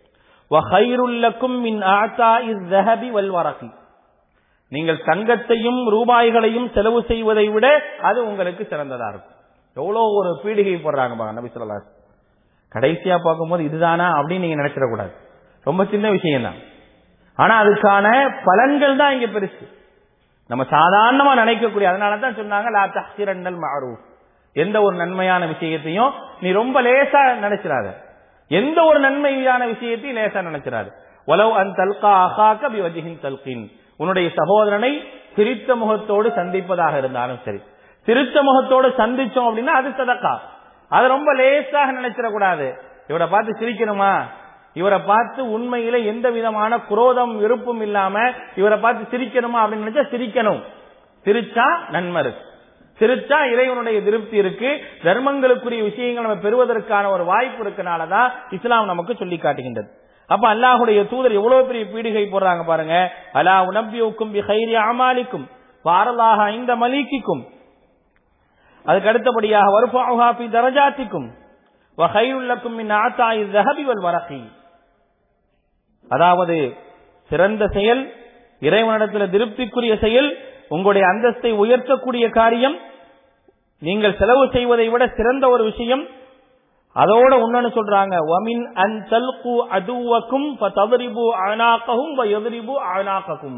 நீங்கள் தங்கத்தையும் ரூபாய்களையும் செலவு செய்வதை விட அது உங்களுக்கு சிறந்ததா இருக்கும் எவ்வளவு ஒரு பீடிகை போடுறாங்க பாருங்க நபி சொல்லா கடைசியா பார்க்கும்போது இதுதானா அப்படின்னு நீங்க நினைச்சிடக்கூடாது ரொம்ப சின்ன விஷயம் தான் ஆனா அதுக்கான பலன்கள் தான் இங்க பெருசு நம்ம சாதாரணமா நினைக்கக்கூடிய அதனால தான் சொன்னாங்க லா தஹ்சிரன்னல் மஅரூஃப் எந்த ஒரு நன்மையான விஷயத்தையும் நீ ரொம்ப லேசா நினைச்சிடாத எந்த ஒரு நன்மையான விஷயத்தையும் லேசா நினைச்சிடாது ஒலவ் அன் தல்கா அகாக்க பி வஜிஹின் தல்கின் உன்னுடைய சகோதரனை சிரித்த முகத்தோடு சந்திப்பதாக இருந்தாலும் சரி சிரித்த முகத்தோடு சந்திச்சோம் அப்படின்னா அது சதக்கா அதை ரொம்ப லேசாக நினைச்சிடக்கூடாது இவரை பார்த்து சிரிக்கணுமா இவரை பார்த்து உண்மையில எந்த விதமான குரோதம் விருப்பம் இல்லாம இவரை பார்த்து சிரிக்கணுமா அப்படின்னு நினைச்சா சிரிக்கணும் சிரிச்சா நன்மை இருக்கு சிரிச்சா இறைவனுடைய திருப்தி இருக்கு தர்மங்களுக்குரிய விஷயங்கள் நம்ம பெறுவதற்கான ஒரு வாய்ப்பு இருக்கனாலதான் இஸ்லாம் நமக்கு சொல்லி காட்டுகின்றது அப்ப அல்லாஹுடைய தூதர் எவ்வளவு பெரிய பீடிகை போடுறாங்க பாருங்க அலா உனப்பியுக்கும் பிஹைரி அமாலிக்கும் பாரலாக இந்த மலிக்கிக்கும் அதுக்கு அடுத்தபடியாக வருஃபாஹா பி தரஜாத்திக்கும் வஹையுள்ளக்கும் மின் ஆத்தாய் ஜஹபி வல் வரகி அதாவது சிறந்த செயல் இறைவனிடத்தில் திருப்திக்குரிய செயல் உங்களுடைய அந்தஸ்தை உயர்த்தக்கூடிய காரியம் நீங்கள் செலவு செய்வதை விட சிறந்த ஒரு விஷயம் அதோட ஒன்னு சொல்றாங்க வமின் அன் தல்கு அதுவக்கும் தவறிபு அனாகவும் எதிரிபு அனாகவும்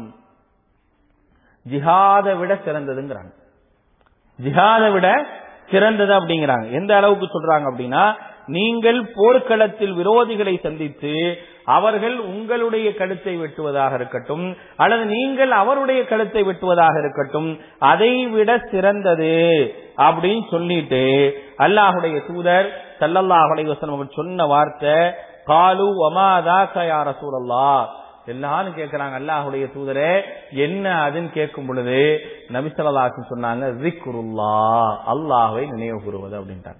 ஜிஹாதை விட சிறந்ததுங்கிறாங்க ஜிஹாதை விட சிறந்தது அப்படிங்கிறாங்க எந்த அளவுக்கு சொல்றாங்க அப்படின்னா நீங்கள் போர்க்களத்தில் விரோதிகளை சந்தித்து அவர்கள் உங்களுடைய கழுத்தை வெட்டுவதாக இருக்கட்டும் அல்லது நீங்கள் அவருடைய கழுத்தை வெட்டுவதாக இருக்கட்டும் அதை விட சிறந்தது அப்படின்னு சொல்லிட்டு அல்லாஹுடைய தூதர் சல்லல்லாஹுடைய வசனம் சொன்ன வார்த்தை காலு ஒமாதா கயா ரசூலல்லா எல்லாரும் கேட்கிறாங்க அல்லாஹுடைய தூதரே என்ன அதுன்னு கேட்கும் பொழுது நபிசல்லாசன் சொன்னாங்க ஜிக்ருல்லா அல்லாஹை நினைவு கூறுவது அப்படின்ட்டாங்க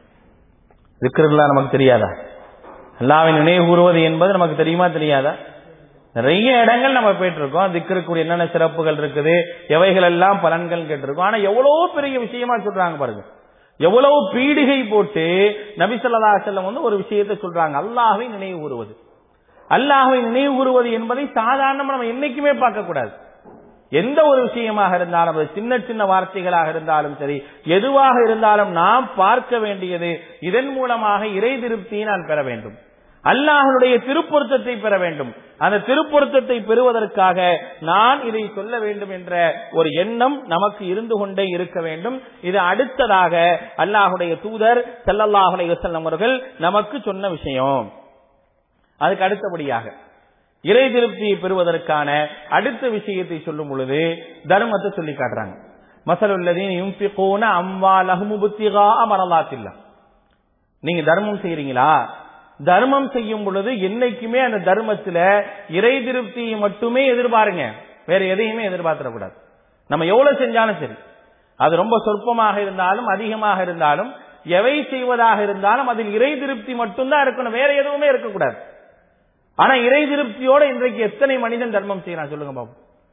ஜிக்ருல்லா நமக்கு தெரியாதா அல்லாவை நினைவு கூறுவது என்பது நமக்கு தெரியுமா தெரியாதா நிறைய இடங்கள் நம்ம போயிட்டு இருக்கோம் திக்கிற்குரிய என்னென்ன சிறப்புகள் இருக்குது எவைகள் எல்லாம் பலன்கள் கேட்டிருக்கோம் ஆனா எவ்வளவு பெரிய விஷயமா சொல்றாங்க பாருங்க எவ்வளவு பீடிகை போட்டு நபிசல்லா செல்லம் வந்து ஒரு விஷயத்தை சொல்றாங்க அல்லாஹை நினைவு கூறுவது அல்லாஹை நினைவு கூறுவது என்பதை சாதாரணமா நம்ம என்னைக்குமே பார்க்க கூடாது எந்த ஒரு விஷயமாக இருந்தாலும் அது சின்ன சின்ன வார்த்தைகளாக இருந்தாலும் சரி எதுவாக இருந்தாலும் நாம் பார்க்க வேண்டியது இதன் மூலமாக இறை திருப்தியை நான் பெற வேண்டும் அல்லாஹனுடைய திருப்பொருத்தத்தை பெற வேண்டும் அந்த திருப்பொருத்தத்தை பெறுவதற்காக நான் இதை சொல்ல வேண்டும் என்ற ஒரு எண்ணம் நமக்கு இருந்து கொண்டே இருக்க வேண்டும் இது அடுத்ததாக அல்லாஹுடைய தூதர் செல்லல்லாஹுடைய வசல்லம் அவர்கள் நமக்கு சொன்ன விஷயம் அதுக்கு அடுத்தபடியாக இறை திருப்தியை பெறுவதற்கான அடுத்த விஷயத்தை சொல்லும் பொழுது தர்மத்தை சொல்லி காட்டுறாங்க மசலுல்லதீன் யும்பிகூன அம்வாலஹும் புத்திகா மரலாத்தில்லா நீங்க தர்மம் செய்யறீங்களா தர்மம் செய்யும் பொழுது என்னைக்குமே அந்த தர்மத்துல இறை திருப்தியை மட்டுமே எதிர்பாருங்க வேற எதையுமே எதிர்பார்த்திடக்கூடாது நம்ம எவ்வளவு செஞ்சாலும் சரி அது ரொம்ப சொற்பமாக இருந்தாலும் அதிகமாக இருந்தாலும் எவை செய்வதாக இருந்தாலும் அதில் இறை திருப்தி மட்டும்தான் இருக்கணும் வேற எதுவுமே இருக்கக்கூடாது ஆனா இறை திருப்தியோட இன்றைக்கு எத்தனை மனிதன் தர்மம் செய்யறான் சொல்லுங்க பாபு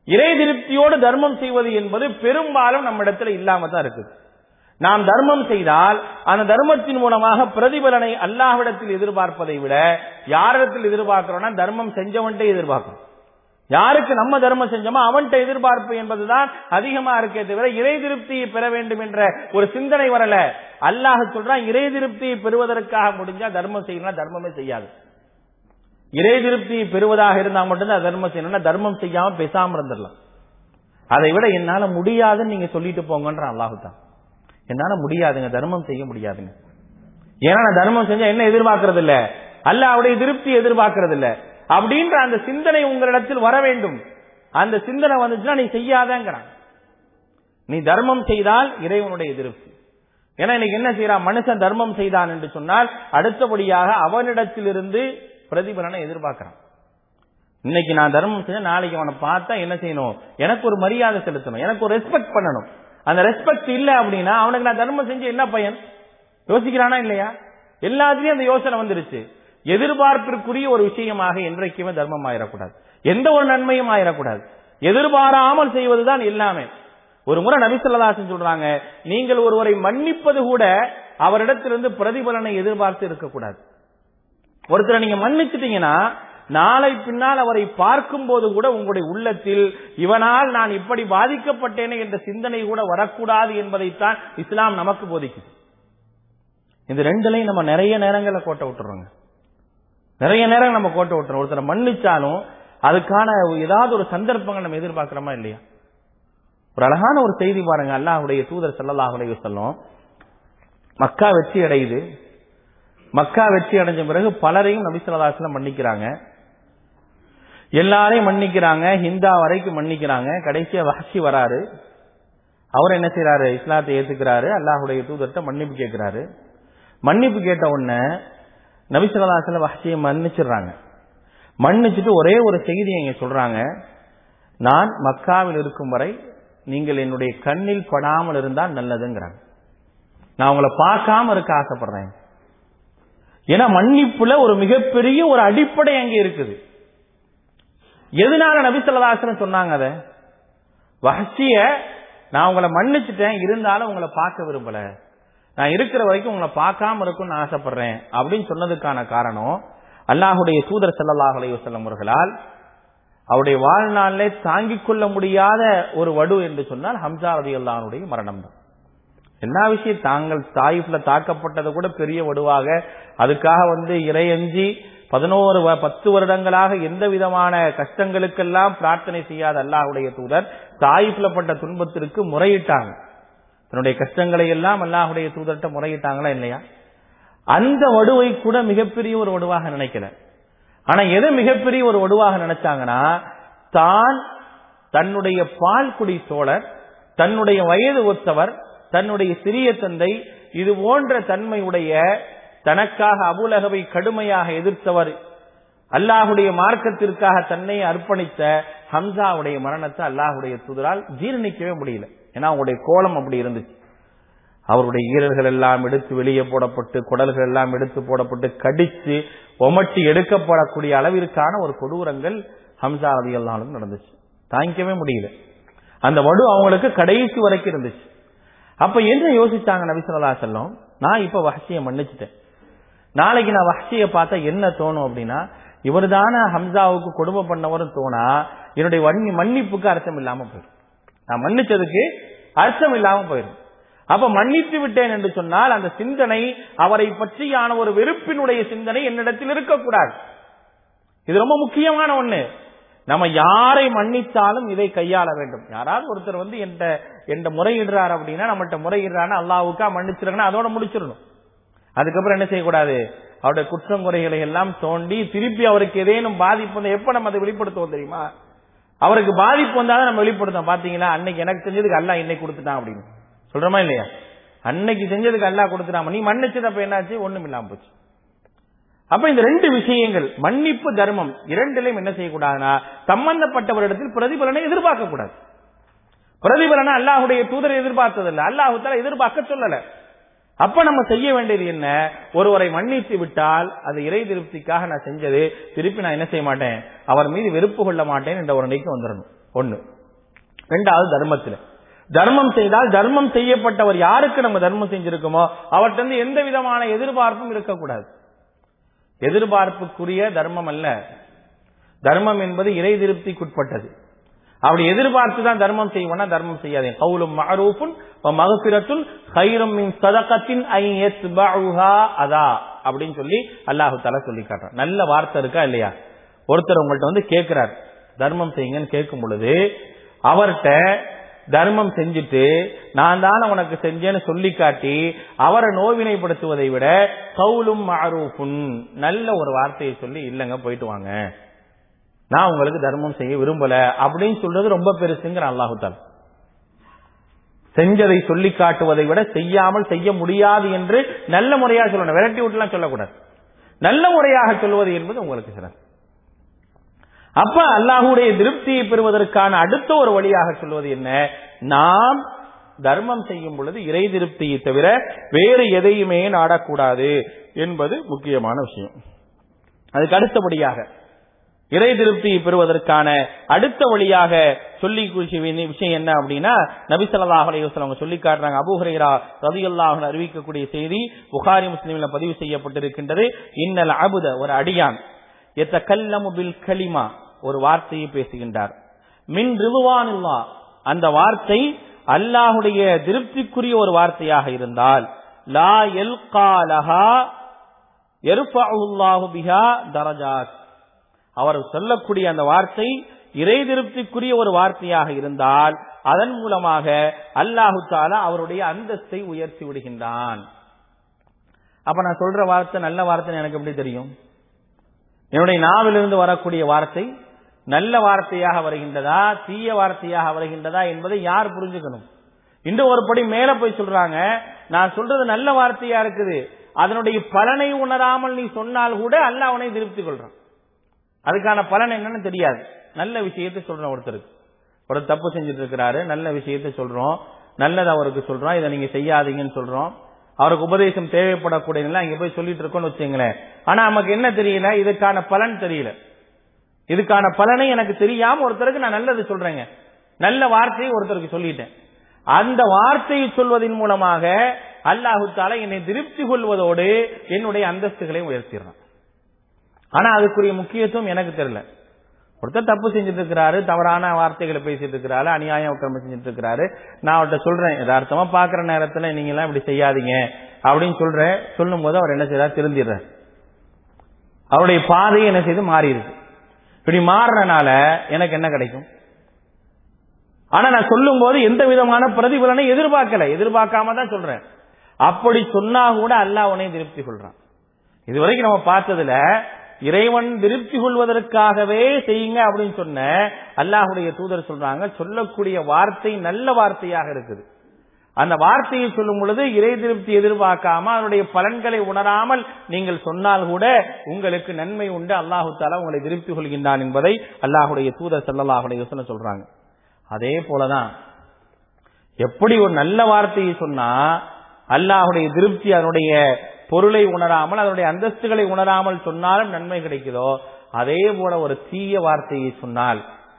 இறை திருப்தியோடு தர்மம் செய்வது என்பது பெரும்பாலும் நம்ம இடத்துல இல்லாம தான் இருக்குது நாம் தர்மம் செய்தால் அந்த தர்மத்தின் மூலமாக பிரதிபலனை அல்லாஹ்விடத்தில் எதிர்பார்ப்பதை விட யாரிடத்தில் எதிர்பார்க்கிறோம்னா தர்மம் செஞ்சவன்ட்டே எதிர்பார்க்கிறோம் யாருக்கு நம்ம தர்மம் செஞ்சோமோ அவன்கிட்ட எதிர்பார்ப்பு என்பதுதான் அதிகமா இருக்கே தவிர இறை திருப்தியை பெற வேண்டும் என்ற ஒரு சிந்தனை வரல அல்லாஹ் சொல்றான் இறை திருப்தியை பெறுவதற்காக முடிஞ்சா தர்மம் செய்யலாம் தர்மமே செய்யாது இறை திருப்தியை பெறுவதாக இருந்தா மட்டும்தான் தர்மம் செய்யணும்னா தர்மம் செய்யாம பேசாம இருந்துடலாம் அதை விட என்னால முடியாதுன்னு நீங்க சொல்லிட்டு போங்கன்ற அல்லாஹு தான் என்னால முடியாதுங்க தர்மம் செய்ய முடியாதுங்க ஏன்னா நான் தர்மம் செஞ்சா என்ன எதிர்பார்க்கறது இல்ல அல்ல அவருடைய திருப்தி எதிர்பார்க்கறது இல்ல அப்படின்ற அந்த சிந்தனை உங்களிடத்தில் வர வேண்டும் அந்த சிந்தனை வந்துச்சுன்னா நீ செய்யாதங்கிறான் நீ தர்மம் செய்தால் இறைவனுடைய திருப்தி ஏன்னா இன்னைக்கு என்ன செய்யறான் மனுஷன் தர்மம் செய்தான் என்று சொன்னால் அடுத்தபடியாக அவனிடத்திலிருந்து பிரதிபலனை எதிர்பார்க்கிறான் இன்னைக்கு நான் தர்மம் செஞ்சா நாளைக்கு அவனை பார்த்தா என்ன செய்யணும் எனக்கு ஒரு மரியாதை செலுத்தணும் எனக்கு ஒரு ரெஸ்பெக்ட் பண்ணணும் அந்த ரெஸ்பெக்ட் இல்ல அப்படின்னா அவனுக்கு நான் தர்மம் செஞ்சு என்ன பயன் யோசிக்கிறானா இல்லையா எல்லாத்துலயும் அந்த யோசனை வந்துருச்சு எதிர்பார்ப்பிற்குரிய ஒரு விஷயமாக என்றைக்குமே தர்மம் ஆயிடக்கூடாது எந்த ஒரு நன்மையும் ஆயிடக்கூடாது எதிர்பாராமல் செய்வதுதான் எல்லாமே ஒரு முறை நபிசல்லாசன் சொல்றாங்க நீங்கள் ஒருவரை மன்னிப்பது கூட அவரிடத்திலிருந்து பிரதிபலனை எதிர்பார்த்து இருக்கக்கூடாது ஒருத்தரை நீங்க மன்னிச்சிட்டீங்கன்னா நாளை பின்னால் அவரை பார்க்கும் போது கூட உங்களுடைய உள்ளத்தில் இவனால் நான் இப்படி பாதிக்கப்பட்டேனே என்ற சிந்தனை கூட வரக்கூடாது என்பதைத்தான் இஸ்லாம் நமக்கு போதிக்குது இந்த ரெண்டுலையும் நம்ம நிறைய நேரங்கள்ல கோட்டை விட்டுறோங்க நிறைய நேரம் நம்ம கோட்டை விட்டுறோம் ஒருத்தரை மன்னிச்சாலும் அதுக்கான ஏதாவது ஒரு சந்தர்ப்பங்கள் நம்ம எதிர்பார்க்கிறோமா இல்லையா ஒரு அழகான ஒரு செய்தி பாருங்க அல்லாஹுடைய தூதர் சல்லல்லாஹு அலைஹி வஸல்லம் மக்கா வெற்றி அடையுது மக்கா வெற்றி அடைஞ்ச பிறகு பலரையும் நபிசல்லாஸ்லாம் மன்னிக்கிறாங்க எல்லாரையும் மன்னிக்கிறாங்க ஹிந்தா வரைக்கும் மன்னிக்கிறாங்க கடைசியா வாசி வராரு அவர் என்ன செய்யறாரு இஸ்லாத்தை ஏத்துக்கிறாரு அல்லாஹுடைய தூதர்கிட்ட மன்னிப்பு கேட்கிறாரு மன்னிப்பு கேட்ட உடனே நபிசல்லாஸ்ல வஹசியை மன்னிச்சிடுறாங்க மன்னிச்சுட்டு ஒரே ஒரு செய்தி இங்க சொல்றாங்க நான் மக்காவில் இருக்கும் வரை நீங்கள் என்னுடைய கண்ணில் படாமல் இருந்தால் நல்லதுங்கிறாங்க நான் உங்களை பார்க்காம இருக்க ஆசைப்படுறேன் ஏன்னா மன்னிப்புல ஒரு மிகப்பெரிய ஒரு அடிப்படை அங்கே இருக்குது எதனால நபிசல்லாசனம் சொன்னாங்க அத வஹசிய நான் உங்களை மன்னிச்சுட்டேன் இருந்தாலும் உங்களை பார்க்க விரும்பல நான் இருக்கிற வரைக்கும் உங்களை பார்க்காம இருக்கும்னு ஆசைப்படுறேன் அப்படின்னு சொன்னதுக்கான காரணம் அல்லாஹுடைய தூதர் சல்லாஹ் அலைவசல்லம் அவர்களால் அவருடைய வாழ்நாளிலே தாங்கிக் கொள்ள முடியாத ஒரு வடு என்று சொன்னால் ஹம்சா ரதி அல்லானுடைய மரணம் தான் எல்லா விஷயம் தாங்கள் தாயிஃப்ல தாக்கப்பட்டது கூட பெரிய வடுவாக அதுக்காக வந்து இறையஞ்சி பதினோரு பத்து வருடங்களாக எந்த விதமான கஷ்டங்களுக்கெல்லாம் பிரார்த்தனை செய்யாத அல்லாஹுடைய தூதர் தாயிஃப்ல பட்ட துன்பத்திற்கு முறையிட்டாங்க தன்னுடைய கஷ்டங்களை எல்லாம் அல்லாஹுடைய தூதர்கிட்ட முறையிட்டாங்களா இல்லையா அந்த வடுவை கூட மிகப்பெரிய ஒரு வடுவாக நினைக்கல ஆனா எதை மிகப்பெரிய ஒரு வடுவாக நினைச்சாங்கன்னா தான் தன்னுடைய பால் குடி தோழர் தன்னுடைய வயது ஒத்தவர் தன்னுடைய சிறிய தந்தை இது போன்ற தன்மையுடைய தனக்காக அபுலகவை கடுமையாக எதிர்த்தவர் அல்லாஹுடைய மார்க்கத்திற்காக தன்னை அர்ப்பணித்த ஹம்சாவுடைய மரணத்தை அல்லாஹுடைய தூதரால் ஜீரணிக்கவே முடியல ஏன்னா அவங்களுடைய கோலம் அப்படி இருந்துச்சு அவருடைய ஈரல்கள் எல்லாம் எடுத்து வெளியே போடப்பட்டு குடல்கள் எல்லாம் எடுத்து போடப்பட்டு கடிச்சு ஒமட்டி எடுக்கப்படக்கூடிய அளவிற்கான ஒரு கொடூரங்கள் ஹம்சா ரதி அல்லாலும் நடந்துச்சு தாங்கிக்கவே முடியல அந்த வடு அவங்களுக்கு கடைசி வரைக்கும் இருந்துச்சு அப்ப என்ன யோசிச்சாங்க நபிசல்லா செல்லம் நான் இப்ப வஹசிய மன்னிச்சுட்டேன் நாளைக்கு நான் வஹசிய பார்த்தா என்ன தோணும் அப்படின்னா இவர் தானே ஹம்சாவுக்கு கொடுமை பண்ணவரும் தோணா என்னுடைய வன்னி மன்னிப்புக்கு அர்த்தம் இல்லாம போயிடும் நான் மன்னிச்சதுக்கு அர்த்தம் இல்லாம போயிடும் அப்ப மன்னித்து விட்டேன் என்று சொன்னால் அந்த சிந்தனை அவரை பற்றியான ஒரு வெறுப்பினுடைய சிந்தனை என்னிடத்தில் இருக்கக்கூடாது இது ரொம்ப முக்கியமான ஒண்ணு நம்ம யாரை மன்னித்தாலும் இதை கையாள வேண்டும் யாராவது ஒருத்தர் வந்து என்கிட்ட என்கிட்ட முறையிடுறாரு அப்படின்னா நம்மகிட்ட முறையிடுறான்னு அல்லாவுக்கா மன்னிச்சிருக்கணும் அதோட முடிச்சிடணும் அதுக்கப்புறம் என்ன செய்யக்கூடாது அவருடைய குற்றம் குறைகளை எல்லாம் தோண்டி திருப்பி அவருக்கு ஏதேனும் பாதிப்பு வந்து எப்ப நம்ம அதை வெளிப்படுத்துவோம் தெரியுமா அவருக்கு பாதிப்பு வந்தாதான் நம்ம வெளிப்படுத்தோம் பாத்தீங்களா அன்னைக்கு எனக்கு செஞ்சதுக்கு அல்லா இன்னைக்கு கொடுத்துட்டான் அப்படின்னு சொல்றோமா இல்லையா அன்னைக்கு செஞ்சதுக்கு அல்லா கொடுத்துட்டான் நீ மன்னிச்சது அப்ப என்னாச்சு ஒண்ணும் இல்லாம போச்சு அப்ப இந்த ரெண்டு விஷயங்கள் மன்னிப்பு தர்மம் இரண்டிலையும் என்ன செய்யக்கூடாதுன்னா சம்பந்தப்பட்டவரிடத்தில் பிரதிபலனை எதிர்பார்க்க கூடாது பிரதிபலனை அல்லாஹுடைய தூதரை எதிர்பார்த்ததில்லை அல்லாஹுத்தால எதிர்பார்க்க சொல்லல அப்ப நம்ம செய்ய வேண்டியது என்ன ஒருவரை மன்னித்து விட்டால் அது இறை திருப்திக்காக நான் செஞ்சது திருப்பி நான் என்ன செய்ய மாட்டேன் அவர் மீது வெறுப்பு கொள்ள மாட்டேன் என்ற ஒரு நிலைக்கு வந்துடணும் ஒண்ணு ரெண்டாவது தர்மத்துல தர்மம் செய்தால் தர்மம் செய்யப்பட்டவர் யாருக்கு நம்ம தர்மம் செஞ்சிருக்கோமோ அவர்கிட்ட இருந்து எந்த விதமான எதிர்பார்ப்பும் இருக்கக்கூடாது எதிர்பார்ப்புக்குரிய தர்மம் அல்ல தர்மம் என்பது இறை திருப்திக்குட்பட்டது அப்படி எதிர்பார்த்து தான் தர்மம் செய்வோம்னா தர்மம் செய்யாதே கவுலும் மகரூஃபுன் மகபிரத்துன் ஹைரும் மின் சதகத்தின் ஐ அதா அப்படின்னு சொல்லி அல்லாஹு தாலா சொல்லி காட்டுறான் நல்ல வார்த்தை இருக்கா இல்லையா ஒருத்தர் உங்கள்ட்ட வந்து கேட்கிறார் தர்மம் செய்யுங்கன்னு கேட்கும் பொழுது அவர்கிட்ட தர்மம் செஞ்சுட்டு நான் தானே உனக்கு செஞ்சேன்னு சொல்லி காட்டி அவரை நோவினைப்படுத்துவதை விட கவுலும் மாரூஃபுன் நல்ல ஒரு வார்த்தையை சொல்லி இல்லைங்க போயிட்டு வாங்க நான் உங்களுக்கு தர்மம் செய்ய விரும்பல அப்படின்னு சொல்றது ரொம்ப பெருசுங்கிற அல்லாஹுத்தால் செஞ்சதை சொல்லி காட்டுவதை விட செய்யாமல் செய்ய முடியாது என்று நல்ல முறையாக சொல்லணும் விரட்டி விட்டுலாம் சொல்லக்கூடாது நல்ல முறையாக சொல்வது என்பது உங்களுக்கு சிறந்த அப்ப அல்லாஹுடைய திருப்தியை பெறுவதற்கான அடுத்த ஒரு வழியாக சொல்வது என்ன நாம் தர்மம் செய்யும் பொழுது இறை திருப்தியை தவிர வேறு எதையுமே நாடக்கூடாது என்பது முக்கியமான விஷயம் அதுக்கு அடுத்தபடியாக இறை திருப்தியை பெறுவதற்கான அடுத்த வழியாக சொல்லி விஷயம் என்ன அப்படின்னா நபி ஸல்லல்லாஹு அலைஹி வஸல்லம் அவங்க சொல்லி காட்டுறாங்க அபூ ஹுரைரா ரலியல்லாஹு அறிவிக்கக்கூடிய செய்தி புகாரி முஸ்லிம்ல பதிவு செய்யப்பட்டிருக்கின்றது இன்னல் அபுத ஒரு அடியான் எத்தகல்லமு பில் கலிமா ஒரு வார்த்தையை பேசுகின்றார் மின் ரிதுவானுல்லா அந்த வார்த்தை அல்லாஹுடைய திருப்திக்குரிய ஒரு வார்த்தையாக இருந்தால் லா எல்கா லஹா எருஃபுல்லாஹு பிஹா தரஜாத் அவர் சொல்லக்கூடிய அந்த வார்த்தை இறை திருப்திக்குரிய ஒரு வார்த்தையாக இருந்தால் அதன் மூலமாக அல்லாஹு தாலா அவருடைய அந்தஸ்தை உயர்த்தி விடுகின்றான் அப்ப நான் சொல்ற வார்த்தை நல்ல வார்த்தை எனக்கு எப்படி தெரியும் என்னுடைய நாவிலிருந்து வரக்கூடிய வார்த்தை நல்ல வார்த்தையாக வருகின்றதா தீய வார்த்தையாக வருகின்றதா என்பதை யார் புரிஞ்சுக்கணும் இன்னும் ஒரு படி மேல போய் சொல்றாங்க நான் சொல்றது நல்ல வார்த்தையா இருக்குது அதனுடைய பலனை உணராமல் நீ சொன்னால் கூட அல்ல அவனை திருப்தி கொள்றான் அதுக்கான பலன் என்னன்னு தெரியாது நல்ல விஷயத்தை சொல்றோம் ஒருத்தருக்கு ஒரு தப்பு செஞ்சுட்டு இருக்கிறாரு நல்ல விஷயத்தை சொல்றோம் நல்லது அவருக்கு சொல்றோம் இதை நீங்க செய்யாதீங்கன்னு சொல்றோம் அவருக்கு உபதேசம் தேவைப்படக்கூடிய இங்க போய் சொல்லிட்டு இருக்கோம்னு வச்சுங்களேன் ஆனா நமக்கு என்ன தெரியல இதுக்கான பலன் தெரியல இதுக்கான பலனை எனக்கு தெரியாம ஒருத்தருக்கு நான் நல்லது சொல்றேங்க நல்ல வார்த்தையை ஒருத்தருக்கு சொல்லிட்டேன் அந்த வார்த்தையை சொல்வதன் மூலமாக அல்லாஹு தாலா என்னை திருப்தி கொள்வதோடு என்னுடைய அந்தஸ்துகளை உயர்த்திடுறான் ஆனா அதுக்குரிய முக்கியத்துவம் எனக்கு தெரியல ஒருத்தர் தப்பு செஞ்சுட்டு இருக்கிறாரு தவறான வார்த்தைகளை பேசிட்டு இருக்கிறாரு அநியாயம் கிரம செஞ்சுட்டு இருக்கிறாரு நான் அவர்கிட்ட சொல்றேன் யதார்த்தமா பாக்குற நேரத்துல நீங்க எல்லாம் இப்படி செய்யாதீங்க அப்படின்னு சொல்றேன் சொல்லும் போது அவர் என்ன செய்யறாரு திருந்திடுறாரு அவருடைய பாதையை என்ன செய்து மாறிடுது இப்படி மாறுறனால எனக்கு என்ன கிடைக்கும் ஆனா நான் சொல்லும் போது எந்த விதமான பிரதிபலனை எதிர்பார்க்கல எதிர்பார்க்காம தான் சொல்றேன் அப்படி சொன்னா கூட அல்லாஹ் உன்னை திருப்தி கொள்றான் இதுவரைக்கும் நம்ம பார்த்ததுல இறைவன் திருப்தி கொள்வதற்காகவே செய்யுங்க அப்படின்னு சொன்ன அல்லாஹுடைய தூதர் சொல்றாங்க சொல்லக்கூடிய வார்த்தை நல்ல வார்த்தையாக இருக்குது அந்த வார்த்தையை சொல்லும் பொழுது இறை திருப்தி எதிர்பார்க்காம அதனுடைய பலன்களை உணராமல் நீங்கள் சொன்னால் கூட உங்களுக்கு நன்மை உண்டு அல்லாஹு தாலா உங்களை திருப்தி கொள்கின்றான் என்பதை அல்லாஹுடைய தூதர் சல்லாஹுடைய சொல்றாங்க அதே போலதான் எப்படி ஒரு நல்ல வார்த்தையை சொன்னா அல்லாஹுடைய திருப்தி அதனுடைய பொருளை உணராமல் அதனுடைய அந்தஸ்துகளை உணராமல் சொன்னாலும் நன்மை கிடைக்குதோ அதே போல ஒரு தீய வார்த்தையை சொன்னால்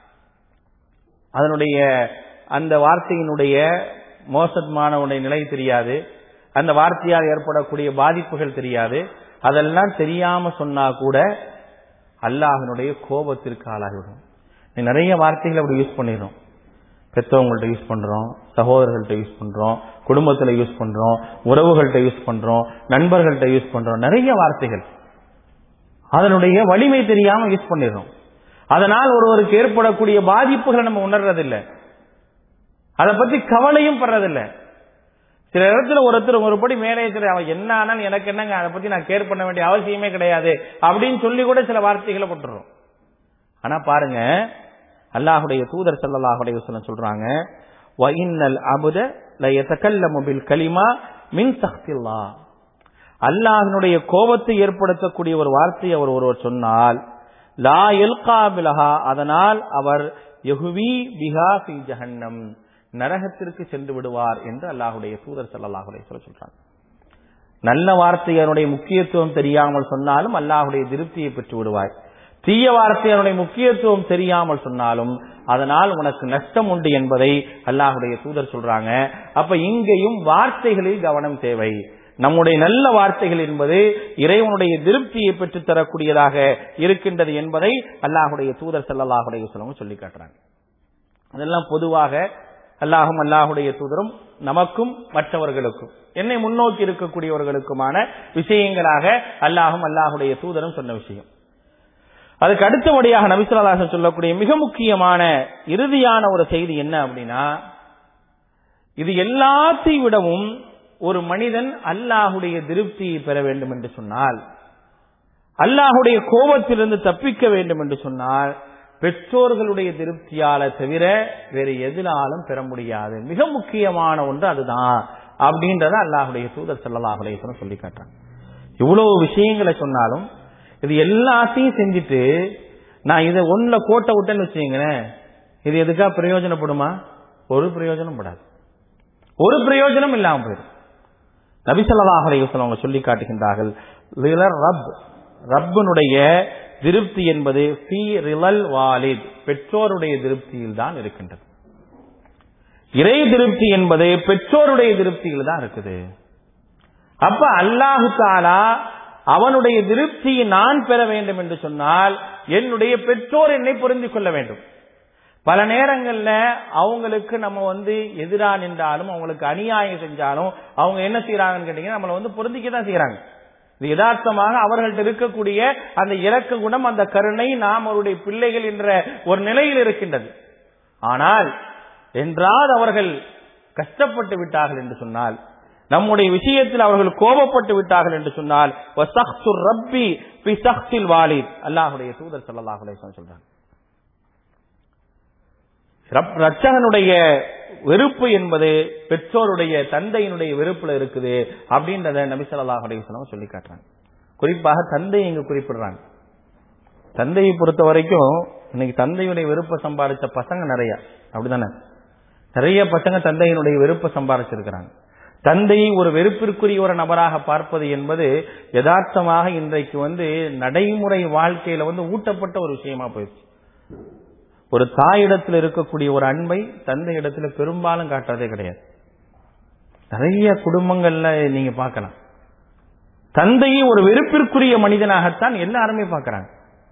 அதனுடைய அந்த வார்த்தையினுடைய மோசமானவுடைய நிலை தெரியாது அந்த வார்த்தையால் ஏற்படக்கூடிய பாதிப்புகள் தெரியாது அதெல்லாம் தெரியாம சொன்னா கூட அல்லாஹினுடைய கோபத்திற்கு ஆளாகிவிடும் நிறைய வார்த்தைகளை அப்படி யூஸ் பண்ணிடுறோம் பெற்றவங்கள்ட்ட யூஸ் பண்றோம் சகோதரர்கள்ட்ட யூஸ் பண்றோம் குடும்பத்துல யூஸ் பண்றோம் உறவுகள்கிட்ட யூஸ் பண்றோம் நண்பர்கள்ட்ட யூஸ் பண்றோம் நிறைய வார்த்தைகள் அதனுடைய வலிமை தெரியாம யூஸ் பண்ணிடுறோம் அதனால் ஒருவருக்கு ஏற்படக்கூடிய பாதிப்புகளை நம்ம உணர்றதில்லை அதை பத்தி கவலையும் படுறதில்லை சில இடத்துல ஒருத்தர் ஒருபடி மேலே இருக்கிற அவன் என்ன ஆனாலும் எனக்கு என்னங்க அதை பத்தி நான் கேர் பண்ண வேண்டிய அவசியமே கிடையாது அப்படின்னு சொல்லி கூட சில வார்த்தைகளை போட்டுறோம் ஆனா பாருங்க அல்லாஹுடைய தூதர் சல்லாஹுடைய சொல்றாங்க வஇன்னல் அபுத லயதகல்லமு பில் கலிமா மின் சக்தில்லா அல்லாஹினுடைய கோபத்தை ஏற்படுத்தக்கூடிய ஒரு வார்த்தை அவர் ஒருவர் சொன்னால் லா எல்கா பிலஹா அதனால் அவர் யகுவி பிஹா ஃபி ஜஹன்னம் நரகத்திற்கு சென்று விடுவார் என்று அல்லாஹுடைய தூதர் சல்லாஹுடைய சொல்ல சொல்றாங்க நல்ல வார்த்தையனுடைய முக்கியத்துவம் தெரியாமல் சொன்னாலும் அல்லாஹுடைய திருப்தியை பெற்று விடுவாய் தீய வார்த்தையினுடைய முக்கியத்துவம் தெரியாமல் சொன்னாலும் அதனால் உனக்கு நஷ்டம் உண்டு என்பதை அல்லாஹுடைய தூதர் சொல்றாங்க அப்ப இங்கேயும் வார்த்தைகளில் கவனம் தேவை நம்முடைய நல்ல வார்த்தைகள் என்பது இறைவனுடைய திருப்தியை பெற்றுத் தரக்கூடியதாக இருக்கின்றது என்பதை அல்லாஹுடைய தூதர் செல்லல்லாஹுடைய சொல்லவும் சொல்லி காட்டுறாங்க அதெல்லாம் பொதுவாக அல்லாஹும் அல்லாஹுடைய தூதரும் நமக்கும் மற்றவர்களுக்கும் என்னை முன்னோக்கி இருக்கக்கூடியவர்களுக்குமான விஷயங்களாக அல்லாஹும் அல்லாஹுடைய தூதரும் சொன்ன விஷயம் அதுக்கு அடுத்தபடியாக நபிசுல்லாசன் சொல்லக்கூடிய மிக முக்கியமான இறுதியான ஒரு செய்தி என்ன அப்படின்னா இது எல்லாத்தையும் விடவும் ஒரு மனிதன் அல்லாஹுடைய திருப்தியை பெற வேண்டும் என்று சொன்னால் அல்லாஹுடைய கோபத்திலிருந்து தப்பிக்க வேண்டும் என்று சொன்னால் பெற்றோர்களுடைய திருப்தியால தவிர வேறு எதினாலும் பெற முடியாது மிக முக்கியமான ஒன்று அதுதான் அப்படின்றத அல்லாஹுடைய தூதர் செல்லல்லாஹுடைய சொல்லி காட்டுறாங்க இவ்வளவு விஷயங்களை சொன்னாலும் இது எல்லாத்தையும் செஞ்சுட்டு நான் இதை ஒன்னுல கோட்டை விட்டேன்னு வச்சுங்களேன் இது எதுக்கா பிரயோஜனப்படுமா ஒரு பிரயோஜனம் படாது ஒரு பிரயோஜனம் இல்லாம போயிடும் நபிசல்லாஹ் அலையுஸ்லாம் அவங்க சொல்லி காட்டுகின்றார்கள் ரப் ரப்பனுடைய திருப்தி என்பது ஃபி ரிலல் வாலித் பெற்றோருடைய திருப்தியில் தான் இருக்கின்றது இறை திருப்தி என்பது பெற்றோருடைய திருப்தியில் தான் இருக்குது அப்ப அல்லாஹு தாலா அவனுடைய திருப்தியை நான் பெற வேண்டும் என்று சொன்னால் என்னுடைய பெற்றோர் என்னை புரிந்து கொள்ள வேண்டும் பல நேரங்கள்ல அவங்களுக்கு நம்ம வந்து எதிரா நின்றாலும் அவங்களுக்கு அநியாயம் செஞ்சாலும் அவங்க என்ன செய்யறாங்கன்னு கேட்டீங்கன்னா நம்மளை வந்து பொருந்திக்க தான் செய்யறாங்க இது யதார்த்தமாக அவர்கள்ட்ட இருக்கக்கூடிய அந்த இறக்க குணம் அந்த கருணை நாம் அவருடைய பிள்ளைகள் என்ற ஒரு நிலையில் இருக்கின்றது ஆனால் என்றால் அவர்கள் கஷ்டப்பட்டு விட்டார்கள் என்று சொன்னால் நம்முடைய விஷயத்தில் அவர்கள் கோபப்பட்டு விட்டார்கள் என்று சொன்னால் ரப்பி வாலித் அல்லாஹுடைய தூதர் சல்லாஹுலே சொல்றாங்க ரச்சகனுடைய வெறுப்பு என்பது பெற்றோருடைய தந்தையினுடைய வெறுப்புல இருக்குது அப்படின்றத நபிசல்லாஹுடைய சொல்லி காட்டுறாங்க குறிப்பாக தந்தை இங்க குறிப்பிடுறாங்க தந்தையை பொறுத்த வரைக்கும் இன்னைக்கு தந்தையுடைய வெறுப்பை சம்பாதிச்ச பசங்க நிறைய அப்படிதானே நிறைய பசங்க தந்தையினுடைய வெறுப்பை சம்பாதிச்சிருக்கிறாங்க தந்தையை ஒரு வெறுப்பிற்குரிய ஒரு நபராக பார்ப்பது என்பது யதார்த்தமாக இன்றைக்கு வந்து நடைமுறை வாழ்க்கையில வந்து ஊட்டப்பட்ட ஒரு விஷயமா போயிடுச்சு ஒரு தாயிடத்தில் இருக்கக்கூடிய ஒரு அன்பை தந்தை இடத்துல பெரும்பாலும் காட்டுறதே கிடையாது நிறைய குடும்பங்கள்ல நீங்க பார்க்கலாம் தந்தையை ஒரு வெறுப்பிற்குரிய மனிதனாகத்தான் எல்லாருமே பார்க்கறாங்க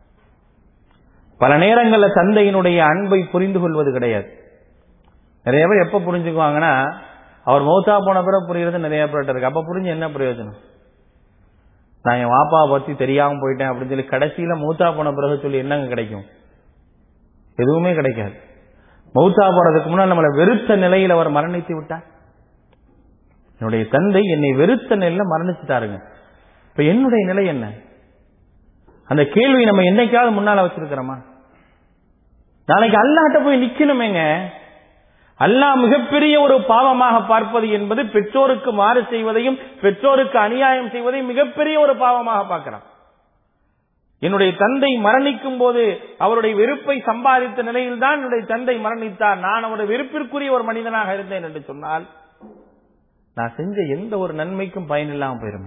பல நேரங்கள்ல தந்தையினுடைய அன்பை புரிந்து கொள்வது கிடையாது நிறைய பேர் எப்ப புரிஞ்சுக்குவாங்கன்னா அவர் மௌத்தா போன பிறகு புரியுறது நிறைய பேர்ட்ட இருக்கு அப்ப புரிஞ்சு என்ன பிரயோஜனம் நான் என் வாப்பாவை பத்தி தெரியாம போயிட்டேன் அப்படின்னு சொல்லி கடைசியில மூத்தா போன பிறகு சொல்லி என்னங்க கிடைக்கும் எதுவுமே கிடைக்காது மௌத்தா போறதுக்கு முன்னால் நம்மளை வெறுத்த நிலையில் அவர் மரணித்து விட்டார் என்னுடைய தந்தை என்னை வெறுத்த நிலையில மரணிச்சுட்டாருங்க இப்ப என்னுடைய நிலை என்ன அந்த கேள்வி நம்ம என்னைக்காவது முன்னால வச்சிருக்கிறோமா நாளைக்கு அல்லாட்ட போய் நிக்கணுமேங்க அல்லாஹ் மிகப்பெரிய ஒரு பாவமாக பார்ப்பது என்பது பெற்றோருக்கு மாறு செய்வதையும் பெற்றோருக்கு அநியாயம் செய்வதையும் மிகப்பெரிய ஒரு பாவமாக பார்க்கிறான் என்னுடைய தந்தை மரணிக்கும் போது அவருடைய வெறுப்பை சம்பாதித்த நிலையில் தான் என்னுடைய தந்தை மரணித்தார் நான் அவருடைய வெறுப்பிற்குரிய ஒரு மனிதனாக இருந்தேன் என்று சொன்னால் நான் செஞ்ச எந்த ஒரு நன்மைக்கும் பயனில்லாமல் போயிருமே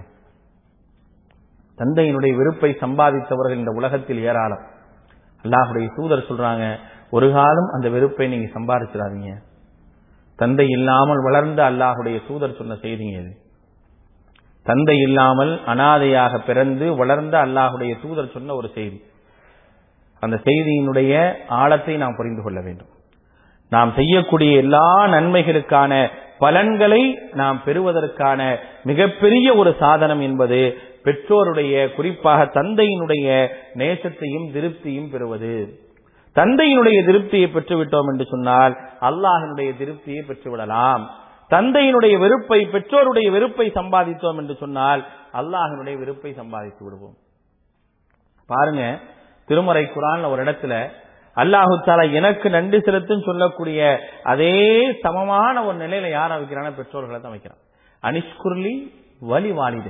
தந்தையினுடைய வெறுப்பை சம்பாதித்தவர்கள் இந்த உலகத்தில் ஏராளம் அல்லாஹுடைய தூதர் சொல்றாங்க ஒரு காலம் அந்த வெறுப்பை நீங்க சம்பாதிச்சிடாதீங்க தந்தை இல்லாமல் வளர்ந்த அல்லாஹுடைய தூதர் சொன்ன செய்திங்க இது தந்தை இல்லாமல் அனாதையாக பிறந்து வளர்ந்த அல்லாஹுடைய தூதர் சொன்ன ஒரு செய்தி அந்த செய்தியினுடைய ஆழத்தை நாம் புரிந்து கொள்ள வேண்டும் நாம் செய்யக்கூடிய எல்லா நன்மைகளுக்கான பலன்களை நாம் பெறுவதற்கான மிகப்பெரிய ஒரு சாதனம் என்பது பெற்றோருடைய குறிப்பாக தந்தையினுடைய நேசத்தையும் திருப்தியும் பெறுவது தந்தையினுடைய திருப்தியை பெற்றுவிட்டோம் என்று சொன்னால் அல்லாஹினுடைய திருப்தியை பெற்றுவிடலாம் தந்தையினுடைய வெறுப்பை பெற்றோருடைய வெறுப்பை சம்பாதித்தோம் என்று சொன்னால் அல்லாஹினுடைய வெறுப்பை சம்பாதித்து விடுவோம் பாருங்க திருமறை குரான் ஒரு இடத்துல அல்லாஹு தாலா எனக்கு நன்றி செலுத்துன்னு சொல்லக்கூடிய அதே சமமான ஒரு நிலையில யார வைக்கிறான பெற்றோர்களை தான் வைக்கிறான் அனிஷ்குர்லி வலி வாலிதை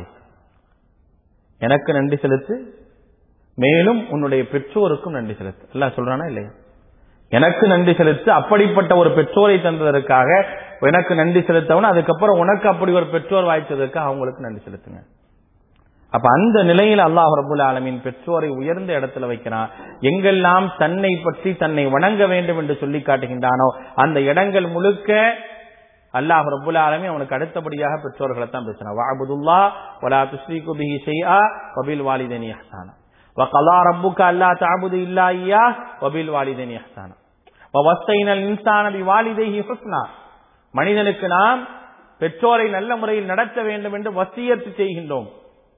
எனக்கு நன்றி செலுத்து மேலும் உன்னுடைய பெற்றோருக்கும் நன்றி செலுத்து எல்லாம் சொல்றானா இல்லையா எனக்கு நன்றி செலுத்து அப்படிப்பட்ட ஒரு பெற்றோரை தந்ததற்காக எனக்கு நன்றி செலுத்தவன அதுக்கப்புறம் உனக்கு அப்படி ஒரு பெற்றோர் வாய்ச்சதற்கு அவங்களுக்கு நன்றி செலுத்துங்க அப்ப அந்த நிலையில் அல்லாஹ் ரபுல் ஆலமின் பெற்றோரை உயர்ந்த இடத்துல வைக்கிறான் எங்கெல்லாம் தன்னை பற்றி தன்னை வணங்க வேண்டும் என்று சொல்லி காட்டுகின்றானோ அந்த இடங்கள் முழுக்க அல்லாஹ் ரபுல் ஆலமி அவனுக்கு அடுத்தபடியாக பெற்றோர்களை தான் பேசுறான் வாபுதுல்லா வலா துஸ்ரீகு பிஹி ஷைஆ வபில் வாலிதைனி இஹ்சானா வகலா ரப்புக அல்லா தஅபுது இல்லா இய்யா வபில் வாலிதைனி இஹ்சானா வவஸ்தைனல் இன்சான பிவாலிதைஹி ஹுஸ்னா மனிதனுக்கு நாம் பெற்றோரை நல்ல முறையில் நடத்த வேண்டும் என்று வசியத்து செய்கின்றோம்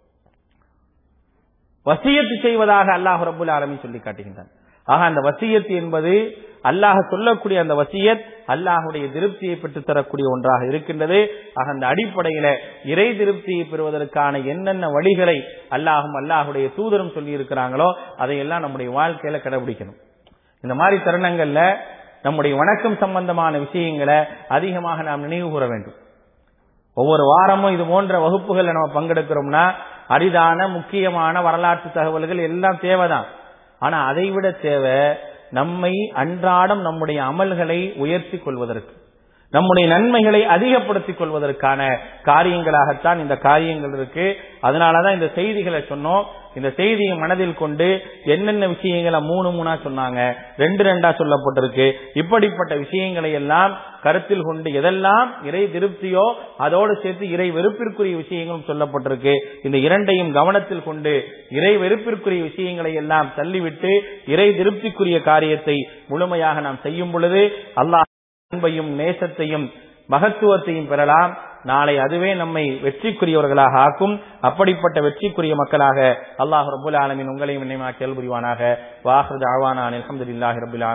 வசியத்து செய்வதாக அல்லாஹ் ரபுல் ஆலமின் சொல்லி காட்டுகின்றான் ஆக அந்த வசியத்து என்பது அல்லாஹ் சொல்லக்கூடிய அந்த வசியத் அல்லாஹுடைய திருப்தியை பெற்று தரக்கூடிய ஒன்றாக இருக்கின்றது ஆக அந்த அடிப்படையில இறை திருப்தியை பெறுவதற்கான என்னென்ன வழிகளை அல்லாஹும் அல்லாஹுடைய தூதரும் சொல்லி இருக்கிறாங்களோ அதையெல்லாம் நம்முடைய வாழ்க்கையில கடைபிடிக்கணும் இந்த மாதிரி தருணங்கள்ல நம்முடைய வணக்கம் சம்பந்தமான விஷயங்களை அதிகமாக நாம் நினைவு கூற வேண்டும் ஒவ்வொரு வாரமும் இது போன்ற வகுப்புகளை நம்ம பங்கெடுக்கிறோம்னா அரிதான முக்கியமான வரலாற்று தகவல்கள் எல்லாம் தேவைதான் ஆனா அதை விட தேவை நம்மை அன்றாடம் நம்முடைய அமல்களை உயர்த்தி கொள்வதற்கு நம்முடைய நன்மைகளை அதிகப்படுத்திக் கொள்வதற்கான காரியங்களாகத்தான் இந்த காரியங்கள் இருக்கு அதனாலதான் இந்த செய்திகளை சொன்னோம் இந்த செய்தியை மனதில் கொண்டு என்னென்ன விஷயங்களை மூணு மூணா சொன்னாங்க ரெண்டு ரெண்டா சொல்லப்பட்டிருக்கு இப்படிப்பட்ட விஷயங்களை எல்லாம் கருத்தில் கொண்டு எதெல்லாம் இறை திருப்தியோ அதோடு சேர்த்து இறை வெறுப்பிற்குரிய விஷயங்களும் சொல்லப்பட்டிருக்கு இந்த இரண்டையும் கவனத்தில் கொண்டு இறை வெறுப்பிற்குரிய விஷயங்களை எல்லாம் தள்ளிவிட்டு இறை திருப்திக்குரிய காரியத்தை முழுமையாக நாம் செய்யும் பொழுது அல்லாஹ் அன்பையும் நேசத்தையும் மகத்துவத்தையும் பெறலாம் நாளை அதுவே நம்மை வெற்றிக்குரியவர்களாக ஆக்கும் அப்படிப்பட்ட வெற்றிக்குரிய மக்களாக அல்லாஹ் ரபுல் ஆலமின் உங்களையும் நினைவாக்கி புரிவானாக வாஹர் ஆவானான் அலமதுல்லாஹி ரபுல்